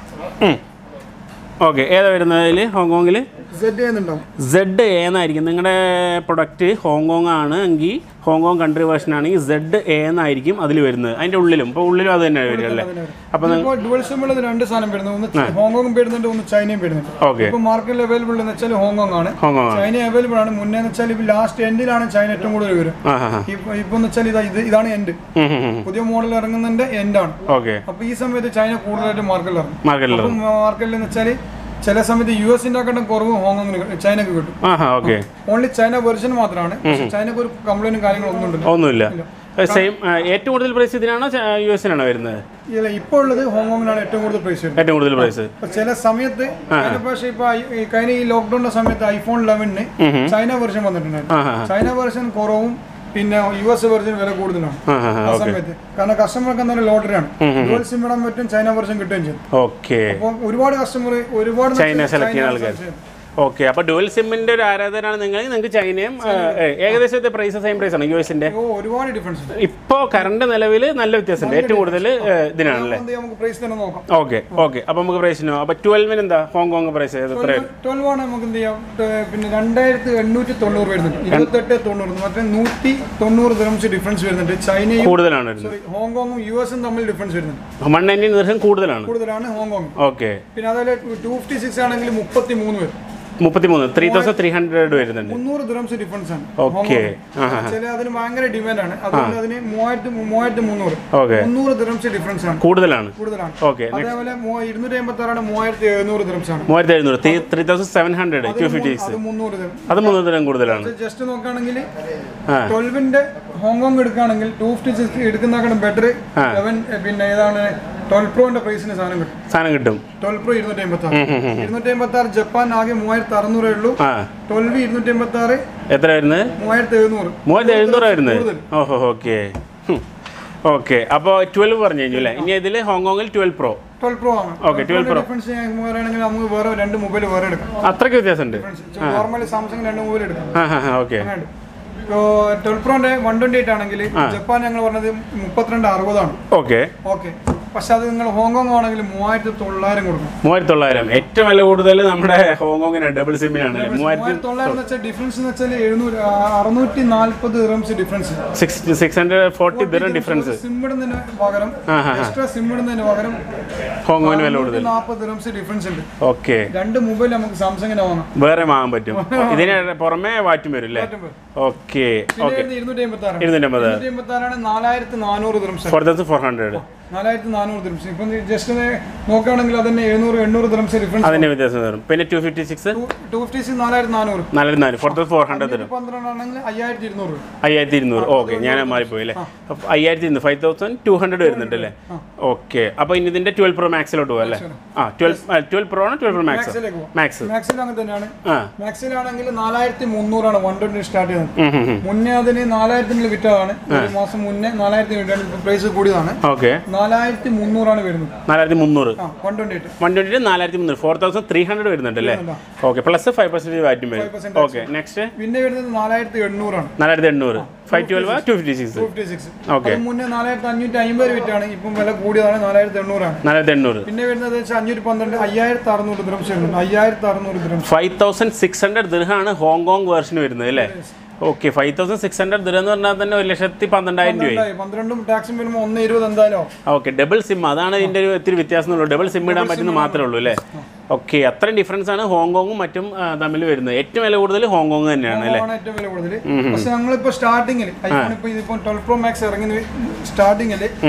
ഓക്കെ ഏതാ വരുന്നത് അതിൽ ഹോങ്കോങ്ങിൽ സെറ്റ് ചെയ്യുന്നുണ്ടാവും സെഡ് എ എന്നായിരിക്കും നിങ്ങളുടെ പ്രൊഡക്റ്റ് ഹോങ്കോങ് ആണ് എങ്കിൽ ഹോങ്കോങ് കൺട്രി വേർഷൻ ആണെങ്കിൽ സെഡ് എ എന്നായിരിക്കും അതിൽ വരുന്നത് അതിൻ്റെ ഉള്ളിലും ഇപ്പോൾ ഉള്ളിലും അത് തന്നെ വരും അല്ലേ അപ്പോൾ ഇപ്പോൾ ഡുവൽ സിം ഉള്ളത് രണ്ട് സാധനം വരുന്നത് ഒന്ന് ഹോങ്കോങ് വരുന്നുണ്ട് ഒന്ന് ചൈനയും വരുന്നുണ്ട് ഓക്കെ ഇപ്പൊ മാർക്കറ്റിൽ അവൈലബിൾ എന്ന് വെച്ചാൽ ഹോങ്കോങ് ആണ് ഹോങ്കോങ് ആണ് ചൈന അവൈലബിൾ ആണ് മുന്നേ എന്ന് വെച്ചാൽ ഇപ്പൊ ലാസ്റ്റ് എൻഡിലാണ് ചൈന ഏറ്റവും കൂടുതൽ വരും ആ ഹാ ഹാ ഇപ്പൊ ഇപ്പൊ എന്ന് വെച്ചാൽ ഇതാ ഇത് ഇതാണ് എൻഡ് പുതിയ മോഡൽ ഇറങ്ങുന്നതിന്റെ എൻഡാണ് ഓക്കെ അപ്പൊ ഈ സമയത്ത് ചൈന കൂടുതലായിട്ട് മാർക്കറ്റിൽ ഇറങ്ങും മാർക്കറ്റിൽ അപ്പം മാർക്കറ്റിൽ എന്ന് വെച്ചാൽ ചില സമയത്ത് യു എസിന്റെ ആക്കട്ടും കുറവ് ഹോങ്കോങ്ങിന് ചൈനക്ക് കിട്ടും ആ ഹാ ഓക്കെ ഓൺലി ചൈന വെർഷൻ മാത്രമാണ് പക്ഷെ ചൈനക്ക് ഒരു കംപ്ലൈന്റും കാര്യങ്ങളൊന്നും ഉണ്ടല്ലോ ഒന്നുമില്ല സെയിം ഏറ്റവും കൂടുതൽ പ്രൈസ് ഇതിനാണോ യു എസിനാണോ വരുന്നത് ഇല്ല ഇപ്പോൾ ഉള്ളത് ഹോങ്കോങ്ങിനാണ് ഏറ്റവും കൂടുതൽ പ്രൈസ് വരുന്നത് ഏറ്റവും കൂടുതൽ പ്രൈസ് അപ്പൊ ചില സമയത്ത് കഴിഞ്ഞ പക്ഷേ ഇപ്പൊ ഐ- ഈ കഴിഞ്ഞ ഈ ലോക്ക്ഡൌണിന്റെ സമയത്ത് ഐഫോൺ ലെവനിന് ചൈന വെർഷൻ വന്നിട്ടുണ്ടായിരുന്നു ആ ഹാ ചൈന വെർഷൻ കുറവും പിന്നെ യു എസ് വെർഷൻ വില കൂടുതലാണ് ആ ഹാ ഹാ ആ സമയത്ത് കാരണം കസ്റ്റമർക്ക് എന്തായാലും ലോട്ടറിയാണ് ഡുവൽ സിം ഇടാൻ പറ്റും ചൈന വെർഷൻ കിട്ടുകയും ചെയ്യും ഓക്കെ അപ്പോൾ ഒരുപാട് കസ്റ്റമർ ഒരുപാട് ചൈന സെലക്ട് ചെയ്യുന്ന ആൾക്കാർ ഓക്കെ അപ്പോൾ ഡുവൽ സിമ്മിന്റെ ഒരു ആരാധകരാണ് നിങ്ങൾ നിങ്ങൾക്ക് ചൈനയും ആ, ഏ, ഏകദേശത്തെ പ്രൈസ് സെയിം പ്രൈസ് ആണ് യു എസിന്റെ ഓ ഒരുപാട് ഡിഫറൻസ് ഉണ്ട് ഇപ്പോൾ കറണ്ട് നിലവിൽ നല്ല വ്യത്യാസമുണ്ട് ഏറ്റവും കൂടുതൽ ഏ, ഇതിനാണല്ലേ എന്ത് ചെയ്യാം, നമുക്ക് പ്രൈസ് തന്നെ നോക്കാം ഓക്കെ ഓക്കെ അപ്പോൾ നമുക്ക് പ്രൈസിനോ അപ്പോൾ ട്വൽവിന് എന്താ ഹോങ്കോങ് പ്രൈസ് എത്ര ട്വൽവ് ആണ് നമുക്ക് എന്ത് ചെയ്യാം ഏർ പിന്നെ രണ്ടായിരത്തി എണ്ണൂറ്റി തൊണ്ണൂറ് വരുന്നുണ്ട് ഇരുപത്തെട്ട് തൊണ്ണൂറ് മറ്റേ നൂറ്റി തൊണ്ണൂറ് ദിറംസ് ഡിഫറൻസ് വരുന്നുണ്ട് ചൈനയും കൂടുതലാണ് വരുന്നത് സോറി ഹോങ്കോങ്ങും യു എസും തമ്മിൽ ഡിഫറൻസ് വരുന്നുണ്ട് വൺ നയൻറ്റീൻ ദർശനം കൂടുതലാണ് കൂടുതലാണ് ഹോങ്കോങ് ഓക്കെ പിന്നെ അതുപോലെ ടു ഫിഫ്റ്റി സിക്സ് ആണെങ്കിൽ മുപ്പത്തി മൂന്ന് വരും മുപ്പത്തിമൂന്ന് ത്രീ തൗസൻഡ് ത്രീ ഹൺഡ്രഡ് വരുന്നുണ്ട് മുന്നൂറ് ദിറംസ് ഡിഫറൻസ് ആണ് ഓക്കെ ആ ഹാ ചില അതിന് ഭയങ്കര ഡിമാൻഡ് ആണ് അതുകൊണ്ട് അതിന് മൂവായിരത്തി മൂവായിരത്തി മുന്നൂറ് ഓക്കെ മുന്നൂറ് ദിറംസ് ഡിഫറൻസ് ആണ് കൂടുതലാണ് കൂടുതലാണ് ഓക്കെ അതേപോലെ മൂ- ഇരുന്നൂറ്റി അമ്പത്തി ആറാണ് മൂവായിരത്തി എഴുന്നൂറ് ദിറംസ് ആണ് മൂവായിരത്തി എഴുന്നൂറ് three three thousand seven hundred two fifty six അത് മുന്നൂറ് ദിറം അത് മൂന്ന് തരം കൂടുതലാണ് ജസ്റ്റ് നോക്കുകയാണെങ്കിൽ ആ. ട്വൽവിന്റെ ഹോങ്കോങ് എടുക്കുകയാണെങ്കിൽ ടു ഫിഫ്റ്റി സിക്സ് എടുക്കുന്നതിനേക്കാളും ബെറ്റർ ലെവൻ പിന്നെ ഏതാണ് ട്വൽവ് പ്രോന്റെ പ്രൈസിന് സാധനം കിട്ടും സാധനം കിട്ടും ട്വൽവ് പ്രോ ഇരുന്നൂറ്റി അമ്പത്തി ആറ് ഇരുന്നൂറ്റി അമ്പത്തി ആറ് ജപ്പാൻ ആകെ മൂവായിരത്തി അറുന്നൂറേ ഉള്ളൂ ആ ട്വൽവ് ഇരുന്നൂറ്റി അമ്പത്തി ആറ് എത്ര വരുന്നത് മൂവായിരത്തി എഴുന്നൂറ് മൂവായിരത്തി എഴുന്നൂറ് വരുന്നത് ഓഹോ ഓക്കെ ഓക്കെ അപ്പോൾ ട്വൽവ് പറഞ്ഞു കഴിഞ്ഞു അല്ലേ ഇനി ഇതിൽ ഹോങ്കോങ്ങിൽ ട്വൽവ് പ്രോ ട്വൽവ് പ്രോ ആണ് Okay, 12 Pro. ഡിഫറൻസ് പറയുകയാണെങ്കിൽ നമുക്ക് വേറെ രണ്ട് മൊബൈൽ വേറെ എടുക്കാം അത്രയ്ക്ക് വ്യത്യാസമുണ്ട് നോർമലി സാംസങ് രണ്ട് മൊബൈൽ എടുക്കാം ആ ഹാ ഹാ ഓക്കെ അങ്ങനെയുണ്ട് ഇപ്പോൾ ട്വൽവ് പ്രോന്റെ വൺ ട്വന്റി എയ്റ്റ് ആണെങ്കിൽ ജപ്പാൻ ഞങ്ങൾ പറഞ്ഞത് മുപ്പത്തിരണ്ട് അറുപതാണ് ഓക്കെ ഓക്കെ പക്ഷെ അത് നിങ്ങൾ ഹോങ്കോങ് ആണെങ്കിൽ മൂവായിരത്തി തൊള്ളായിരം കൊടുക്കണം മൂവായിരത്തി തൊള്ളായിരം ഏറ്റവും വില കൂടുതൽ നമ്മുടെ ഹോങ്കോങ്ങിന് ഡബിൾ സിമ്മിനാണ് അല്ലേ മൂവായിരത്തി മൂവായിരത്തി തൊള്ളായിരം എന്ന് വെച്ചാൽ ഡിഫറൻസ് എന്ന് വെച്ചാൽ എഴുന്നൂറ് ആ, അറുന്നൂറ്റി നാല്പത് dirhams difference six six hundred forty dirham difference SIM ഇടുന്നതിന് പകരം ആ ഹാ എക്സ്ട്രാ സിം ഇടുന്നതിന് പകരം ഹോങ്കോങ്ങിന് വില കൂടുതൽ നാൽപ്പത് റംസ് ഡിഫറൻസ് ഉണ്ട് ഓക്കെ രണ്ട് മൊബൈൽ നമുക്ക് സാംസങ്ങിന് വാങ്ങാം വേറെ വാങ്ങാൻ പറ്റും ഇതിന് പുറമെ വാറ്റും വരും അല്ലേ ഓക്കെ ഓക്കെ പിന്നെ ഇരുന്നൂറ്റി അമ്പത്തി ആറ് ഇരുന്നൂറ്റമ്പത് ഇരുന്നൂറ്റി അമ്പത്തി ആറാണ് നാലായിരത്തി നാനൂറ് dirhams four thousand four hundred നാലായിരത്തി നാനൂറ് ദിറംസ് ഇപ്പം ജസ്റ്റ് നോക്കുകയാണെങ്കിൽ അതന്നെ എഴുന്നൂറ് എണ്ണൂറ് ദിറംസ് ഡിഫറൻസ് അതിന്റെ വ്യത്യാസം വരും പിന്നെ two fifty six two fifty six നാലായിരത്തി നാനൂറ് നാലായിരത്തി നാല് ഫോർ തൗസൻഡ് ഫോർ ഹൺഡ്രഡ് തരും പന്ത്രണ്ടാണെങ്കിൽ അയ്യായിരത്തി ഇരുന്നൂറ് രൂപ അയ്യായിരത്തി ഇരുന്നൂറ് ഓക്കെ ഞാൻ മാറിപ്പോയി അല്ലേ അപ്പൊ അയ്യായിരത്തി ഇരുന്നൂറ് ഫൈവ് തൗസൻഡ് ടു ഹൺഡ്രഡ് വരുന്നുണ്ട് അല്ലേ ഓക്കെ അപ്പൊ ഇനി ഇതിന്റെ ട്വൽവ് പ്രോ മാക്സിലോട്ട് പോകാം അല്ലേ ആ ട്വൽവ് ട്വൽവ് പ്രോ ആണ് ട്വൽവ് പ്രോ മാക്സ് മാക്സിലേക്ക് പോകാം മാക്സ് മാക്സിൽ അങ്ങനെ തന്നെയാണ് ആ മാക്സിലാണെങ്കിൽ നാലായിരത്തി മുന്നൂറാണ് വൺ ട്വന്റി സ്റ്റാർട്ട് ചെയ്യുന്നത് ഉം, ഉം, ഉം. മുന്നേ അതിന് നാലായിരത്തിന് വിറ്റതാണ് ഒരു മാസം മുന്നേ നാലായിരത്തി വിറ്റാണ് ഇപ്പൊ പ്രൈസ് കൂടിയതാണ് ഓക്കെ നാലായിരത്തി മുന്നൂറാണ് വരുന്നത് നാലായിരത്തി മുന്നൂറ് ആ one twenty eight one twenty നാലായിരത്തി മുന്നൂറ് ഫോർ തൗസൻഡ് ത്രീ ഹൺഡ്രഡ് വരുന്നുണ്ട് അല്ലേ ഓക്കെ പ്ലസ് ഫൈവ് പെർസെൻറ്റേജ് വാറ്റും വരും ഓക്കെ നെക്സ്റ്റ് പിന്നെ വരുന്നത് നാലായിരത്തി എണ്ണൂറാണ് നാലായിരത്തി എണ്ണൂറ് five twelve two fifty six fifty six okay അത് മുന്നേ നാലായിരത്തി അഞ്ഞൂറ്റി അമ്പത് വിറ്റാണ് ഇപ്പം വില കൂടിയതാണ് നാലായിരത്തി എണ്ണൂറാണ് നാലായിരത്തി എണ്ണൂറ് പിന്നെ വരുന്നത് വെച്ചാൽ അഞ്ഞൂറ്റി പന്ത്രണ്ട് അയ്യായിരത്തി അറുന്നൂറ് ദ്രംസ് വരുന്നുണ്ട് അയ്യായിരത്തി അറുന്നൂറ് dirhams five thousand six hundred ദിർഹാണ് ഹോങ്കോങ് വേർഷൻ വരുന്നത് അല്ലേ okay five thousand six hundred dirham എന്ന് പറഞ്ഞാൽ തന്നെ ഒരു ലക്ഷത്തി പന്ത്രണ്ടായിരം രൂപയായി പന്ത്രണ്ടും ടാക്സും വരുമ്പോൾ ഒന്ന് ഇരുപത് എന്തായാലും ആവും. ഓക്കെ ഡബിൾ സിം അതാണ് ഇതിന്റെ ഒരു ഇത്തിരി വ്യത്യാസം ഉള്ളൂ ഡബിൾ സിം ഇടാൻ പറ്റുന്ന മാത്രമേ ഉള്ളൂ അല്ലേ ഓക്കെ അത്രയും ഡിഫറൻസ് ആണ് ഹോങ്കോങ്ങും മറ്റും ആ, തമ്മിൽ വരുന്നത് ഏറ്റവും വില കൂടുതൽ ഹോങ്കോങ് തന്നെയാണ് അല്ലേ ആണ് ഏറ്റവും വില കൂടുതൽ പക്ഷെ ഞങ്ങളിപ്പോ സ്റ്റാർട്ടിങ്ങിൽ ഐഫോൺ ഇപ്പൊ ഇതിപ്പോ ട്വൽവ് പ്രോ മാക്സ് ഇറങ്ങുന്ന സ്റ്റാർട്ടിങ്ങിൽ ഉം.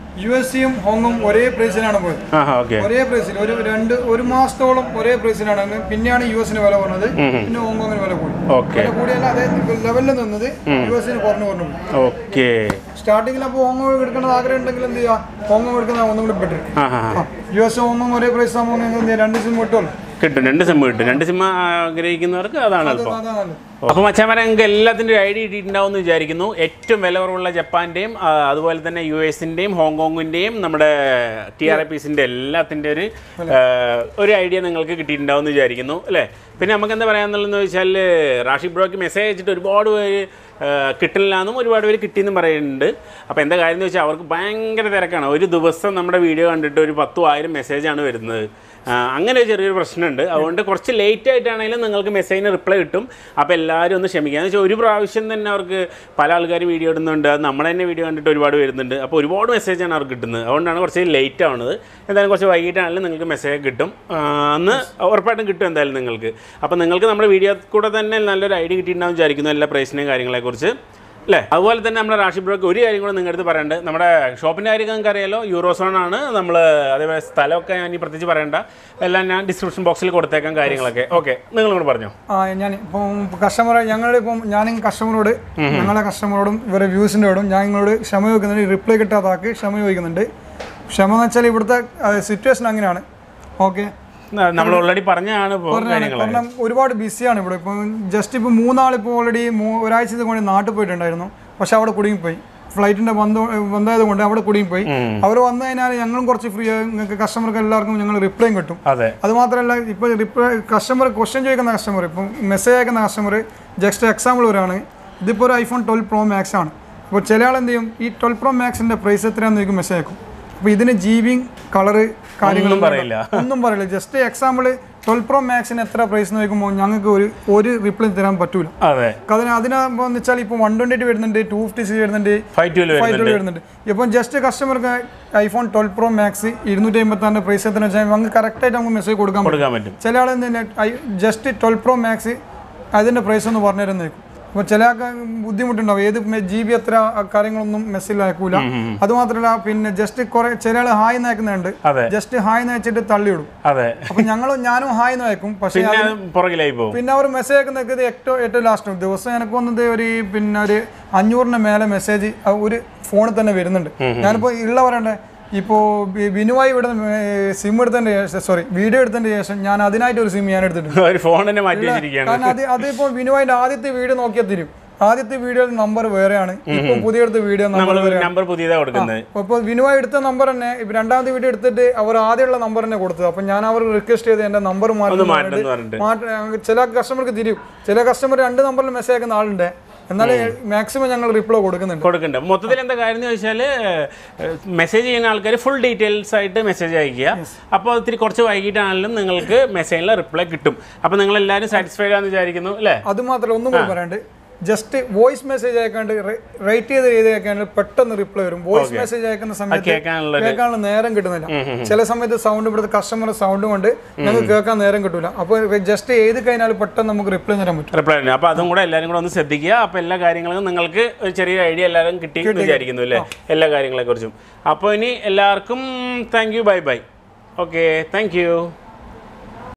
യു എസ് സിയും ഹോങ്കോങ് ഒരേ പ്രൈസിലാണ് പോയത് ആ ഓക്കെ ഒരേ പ്രൈസിൽ ഒരു രണ്ട് ഒരു മാസത്തോളം ഒരേ പ്രൈസിലാണ് അങ്ങ് പിന്നെയാണ് യു എസിന് വില കുറഞ്ഞത് പിന്നെ ഹോങ്കോങ്ങിന് വില കൂടി ഓക്കെ വില കൂടിയല്ല അതേ ലെവലിൽ നിന്നത് യു എസിന് കുറഞ്ഞു കുറഞ്ഞു പോയി ഓക്കെ സ്റ്റാർട്ടിങ്ങിൽ അപ്പോൾ ഹോങ്കോങ് എടുക്കേണ്ടത് ആഗ്രഹം ഉണ്ടെങ്കിൽ എന്ത് ചെയ്യുക ഹോങ്കോങ് എടുക്കുന്ന ഒന്നും കൂടി ബെറ്റർ ആ ആ യു എസ് ഹോങ്കോങ് ഒരേ പ്രൈസ് ആകുമ്പോൾ ഞങ്ങൾ എന്ത് ചെയ്യുക രണ്ട് സിം കിട്ടുമല്ലോ കിട്ടും രണ്ട് സിം കിട്ടും രണ്ട് സിം ആഗ്രഹിക്കുന്നവർക്ക് അതാണ് എളുപ്പം അതാണ് നല്ലത് അപ്പോൾ മച്ചാമാരെ നിങ്ങൾക്ക് എല്ലാത്തിൻ്റെ ഒരു ഐഡിയ കിട്ടിയിട്ടുണ്ടാവും എന്ന് വിചാരിക്കുന്നു ഏറ്റവും വില കുറവുള്ള ജപ്പാൻ്റെയും ആ, അതുപോലെ തന്നെ യു എസിൻ്റെയും ഹോങ്കോങ്ങിൻ്റെയും നമ്മുടെ ടി ആർ ഐ പീസിൻ്റെ എല്ലാത്തിൻ്റെ ഒരു ആ, ഒരു ഐഡിയ നിങ്ങൾക്ക് കിട്ടിയിട്ടുണ്ടാവും എന്ന് വിചാരിക്കുന്നു അല്ലേ പിന്നെ നമുക്ക് എന്താ പറയാന്നുള്ളതെന്ന് വെച്ചാൽ റാഷി ബ്രോയ്ക്ക് മെസ്സേജ് അയച്ചിട്ട് ഒരുപാട് പേര് ആ, കിട്ടില്ലാന്നും ഒരുപാട് പേര് കിട്ടിയെന്നും പറയുന്നുണ്ട് അപ്പോൾ എന്താ കാര്യം എന്ന് വെച്ചാൽ അവർക്ക് ഭയങ്കര തിരക്കാണ് ഒരു ദിവസം നമ്മുടെ വീഡിയോ കണ്ടിട്ട് ഒരു പത്തും ആയിരം മെസ്സേജാണ് വരുന്നത് ആ, അങ്ങനെ ഒരു ചെറിയൊരു പ്രശ്നമുണ്ട് അതുകൊണ്ട് കുറച്ച് ലേറ്റ് ആയിട്ടാണെങ്കിലും നിങ്ങൾക്ക് മെസ്സേജിന് റിപ്ലൈ കിട്ടും അപ്പോൾ എല്ലാവരും ഒന്ന് ക്ഷമിക്കുക എന്ന് വെച്ചാൽ ഒരു പ്രാവശ്യം തന്നെ അവർക്ക് പല ആൾക്കാർ വീഡിയോ ഇടുന്നുണ്ട് അത് നമ്മുടെ തന്നെ വീഡിയോ കണ്ടിട്ട് ഒരുപാട് വരുന്നുണ്ട് അപ്പോൾ ഒരുപാട് മെസ്സേജാണ് അവർക്ക് കിട്ടുന്നത് അതുകൊണ്ടാണ് കുറച്ച് ലേറ്റ് ആവുന്നത് എന്തായാലും കുറച്ച് വൈകിട്ടാണെങ്കിലും നിങ്ങൾക്ക് മെസ്സേജ് കിട്ടും ആ, അന്ന് ഉറപ്പായിട്ടും കിട്ടും എന്തായാലും നിങ്ങൾക്ക് അപ്പോൾ നിങ്ങൾക്ക് നമ്മുടെ വീഡിയോ കൂടെ തന്നെ നല്ലൊരു ഐഡിയ കിട്ടിയിട്ടുണ്ടാവും വിചാരിക്കുന്നു എല്ലാ പ്രൈസിനെയും കാര്യങ്ങളെക്കുറിച്ച് അല്ലേ അതുപോലെ തന്നെ നമ്മുടെ റാഷി ബ്രോക്ക് ഒരു കാര്യം കൂടെ നിങ്ങളുടെ അടുത്ത് പറയണ്ട് നമ്മുടെ ഷോപ്പിൻ്റെ കാര്യം നിങ്ങൾക്ക് അറിയാലോ യൂറോസോൺ ആണ് നമ്മൾ അതേപോലെ സ്ഥലമൊക്കെ ഞാൻ ഈ പ്രത്യേകിച്ച് പറയണ്ട എല്ലാം ഞാൻ ഡിസ്ക്രിപ്ഷൻ ബോക്സിൽ കൊടുത്തേക്കാം കാര്യങ്ങളൊക്കെ ഓക്കെ നിങ്ങൾ കൂടെ പറഞ്ഞോ ആ ഞാൻ ഇപ്പം കസ്റ്റമർ ഞങ്ങളുടെ ഇപ്പം ഞാൻ കസ്റ്റമറോട് ഞങ്ങളെ കസ്റ്റമറോടും ഇവരെ വ്യൂസിൻ്റെയോടും ഞാൻ നിങ്ങളോട് ക്ഷമ ചോദിക്കുന്നുണ്ട് റിപ്ലൈ കിട്ടാത്ത ആൾക്ക് ക്ഷമ ചോദിക്കുന്നുണ്ട് ക്ഷമ എന്ന് വെച്ചാൽ ഇവിടുത്തെ സിറ്റുവേഷൻ അങ്ങനെയാണ് ഓക്കെ നമ്മൾ ഓൾറെഡി പറഞ്ഞാണ് ഇപ്പോൾ കാര്യങ്ങൾ കാരണം ഒരുപാട് ബിസിയാണ് ഇവിടെ ഇപ്പം ജസ്റ്റ് ഇപ്പോൾ മൂന്നാളിപ്പോൾ ഓൾറെഡി ഒരാഴ്ചത്തെ കൊണ്ട് നാട്ടിൽ പോയിട്ടുണ്ടായിരുന്നു പക്ഷെ അവിടെ കുടുങ്ങിപ്പോയി ഫ്ലൈറ്റിന്റെ ബന്ധം ബന്ധമായത് കൊണ്ട് അവിടെ കുടുങ്ങിപ്പോയി അവർ വന്നു കഴിഞ്ഞാൽ ഞങ്ങളും കുറച്ച് ഫ്രീ നിങ്ങൾക്ക് കസ്റ്റമർക്ക് എല്ലാവർക്കും ഞങ്ങൾ റിപ്ലൈയും കിട്ടും അതെ അത് മാത്രമല്ല ഇപ്പോൾ റിപ്ലൈ കസ്റ്റമർ ക്വസ്റ്റ്യൻ ചോദിക്കുന്ന കസ്റ്റമർ ഇപ്പം മെസ്സേജ് അയക്കുന്ന കസ്റ്റമർ ജസ്റ്റ് എക്സാമ്പിൾ വരാണ് ഇതിപ്പോൾ ഒരു ഐഫോൺ ട്വൽവ് പ്രോ മാക്സ് ആണ് അപ്പോൾ ചില ആൾ എന്ത് ചെയ്യും ഈ ട്വൽവ് പ്രോ മാക്സിൻ്റെ പ്രൈസ് എത്രയാണെന്ന് ചോദിക്കും മെസ്സേജ് അയക്കും അപ്പോൾ ഇതിന് ജി ബി കളറ് കാര്യങ്ങളൊന്നും പറയില്ല. ഒന്നും പറയില്ല ജസ്റ്റ് എക്സാമ്പിൾ ട്വൽവ് പ്രോ മാക്സിന് എത്ര പ്രൈസ് എന്ന് ചോദിക്കുമ്പോൾ ഞങ്ങൾക്ക് ഒരു ഒരു റിപ്ലൈ തരാൻ പറ്റൂല അതെ അതിന് അതിനാകുമ്പോൾ എന്ന് വെച്ചാൽ ഇപ്പോൾ വൺ ട്വൻറ്റി വരുന്നുണ്ട് ടു ഫിഫ്റ്റി സി വരുന്നുണ്ട് ഫൈവ് ട്വൽവ് ഫൈവ് ട്വൽവ് വരുന്നുണ്ട് ഇപ്പം ജസ്റ്റ് കസ്റ്റമർക്ക് ഐഫോൺ ട്വൽവ് പ്രോ മാക്സ് ഇരുന്നൂറ്റി അമ്പത്താറിൻ്റെ പ്രൈസ് എത്ര വെച്ചാൽ നമുക്ക് കറക്റ്റായിട്ട് നമുക്ക് മെസ്സേജ് കൊടുക്കാൻ പറ്റും കൊടുക്കാൻ പറ്റും ചില ആൾ തന്നെ ജസ്റ്റ് ട്വൽവ് പ്രോ മാക്സ് അതിൻ്റെ പ്രൈസ് ഒന്ന് പറഞ്ഞു തരുന്നേക്കും അപ്പോൾ ചില ആൾക്ക് ബുദ്ധിമുട്ടുണ്ടാവും ഏത് ജി ബി എത്ര ആ കാര്യങ്ങളൊന്നും മെസ്സേജിൽ അയക്കൂല അതുമാത്രമല്ല പിന്നെ ജസ്റ്റ് കുറെ ചില ആൾ ഹായ് നയക്കുന്നുണ്ട് അതെ ജസ്റ്റ് ഹായ് നയച്ചിട്ട് തള്ളിവിടും അതെ അപ്പോൾ ഞങ്ങൾ ഞാനും ഹായ് നയക്കും പക്ഷേ പിന്നെ പുറകിലായി പോകും പിന്നെ അവർ മെസ്സേജ് അയക്കുന്നത് ഏറ്റവും ഏറ്റവും ലാസ്റ്റ് ദിവസം എനിക്ക് വന്നത് ഒരു പിന്നെ ഒരു അഞ്ഞൂറിന് മേലെ മെസ്സേജ് ഒരു ഫോണിൽ തന്നെ വരുന്നുണ്ട് ഞാനിപ്പോൾ ഉള്ള പറയണ്ടേ ഇപ്പോൾ ബിനുവായി ഇവിടെ സിം എടുത്തതിൻ്റെ ശേഷം സോറി വീഡിയോ എടുത്തതിൻ്റെ ശേഷം ഞാൻ അതിനായിട്ട് ഒരു സിം ഞാൻ എടുത്തിട്ടുണ്ട് ഒരു ഫോൺ തന്നെ മാറ്റി വെച്ചിരിക്കുകയാണ് കാരണം അത് അതിപ്പോൾ ബിനുവായിൻ്റെ ആദ്യത്തെ വീഡിയോ നോക്കിയാൽ തരും ആദ്യത്തെ വീഡിയോയുടെ നമ്പർ വേറെയാണ് ഇപ്പം പുതിയ എടുത്ത വീഡിയോ നമ്പർ നമ്മൾ നമ്പർ പുതിയതാണ് കൊടുക്കുന്നത് അപ്പോൾ വിനുവായി എടുത്ത നമ്പർ തന്നെ ഇപ്പം രണ്ടാമത്തെ വീഡിയോ എടുത്തിട്ട് അവർ ആദ്യമുള്ള നമ്പർ തന്നെ കൊടുത്തത് അപ്പം ഞാൻ അവർ റിക്വസ്റ്റ് ചെയ്ത് എൻ്റെ നമ്പർ മാറ്റി മാറ്റണം എന്ന് പറഞ്ഞിട്ട് മാറ്റ ചില കസ്റ്റമർക്ക് തിരിയും ചില കസ്റ്റമർ രണ്ട് നമ്പറിൽ മെസ്സേജ് അയക്കുന്ന ആളുണ്ട് എന്നാലും മാക്സിമം ഞങ്ങൾ റിപ്ലൈ കൊടുക്കുന്നുണ്ട് കൊടുക്കുന്നുണ്ട് മൊത്തത്തിൽ എന്താ കാര്യം എന്ന് ചോദിച്ചാൽ മെസ്സേജ് ചെയ്യുന്ന ആൾക്കാർ ഫുൾ ഡീറ്റെയിൽസ് ആയിട്ട് മെസ്സേജ് അയക്കുക അപ്പോൾ ഒത്തിരി കുറച്ച് വൈകിട്ടാണെങ്കിലും നിങ്ങൾക്ക് മെസ്സേജിൽ റിപ്ലൈ കിട്ടും അപ്പോൾ നിങ്ങൾ എല്ലാവരും സാറ്റിസ്ഫൈഡ് ആണെന്ന് വിചാരിക്കുന്നു അല്ലേ അത് മാത്രമല്ല ഒന്നും കൂടി പറയാണ്ട് ജസ്റ്റ് വോയിസ് മെസ്സേജ് അയക്കാണ്ട് റൈറ്റ് ചെയ്ത് ചെയ്ത് അയക്കാണ്ട് പെട്ടെന്ന് റിപ്ലൈ വരും വോയിസ് മെസ്സേജ് അയക്കുന്ന സമയത്ത് കേൾക്കാനുള്ള കേൾക്കാനുള്ള നേരം കിട്ടുന്നില്ല ചില സമയത്ത് സൗണ്ട് ഇവിടുത്തെ കസ്റ്റമർ സൗണ്ട് കൊണ്ട് ഞങ്ങൾക്ക് കേൾക്കാൻ നേരം കിട്ടൂല അപ്പോൾ ജസ്റ്റ് എഴുതി കഴിഞ്ഞാൽ പെട്ടെന്ന് നമുക്ക് റിപ്ലൈ തരാൻ പറ്റും റിപ്ലൈ ഉണ്ട് അപ്പോൾ അതും കൂടെ എല്ലാവരും കൂടെ ഒന്ന് ശ്രദ്ധിക്കുക അപ്പോൾ എല്ലാ കാര്യങ്ങളും നിങ്ങൾക്ക് ഒരു ചെറിയ ഐഡിയ എല്ലാവരും കിട്ടി എന്ന് വിചാരിക്കുന്നു അല്ലേ എല്ലാ കാര്യങ്ങളെക്കുറിച്ചും അപ്പോൾ ഇനി എല്ലാവർക്കും thank you bye bye okay thank U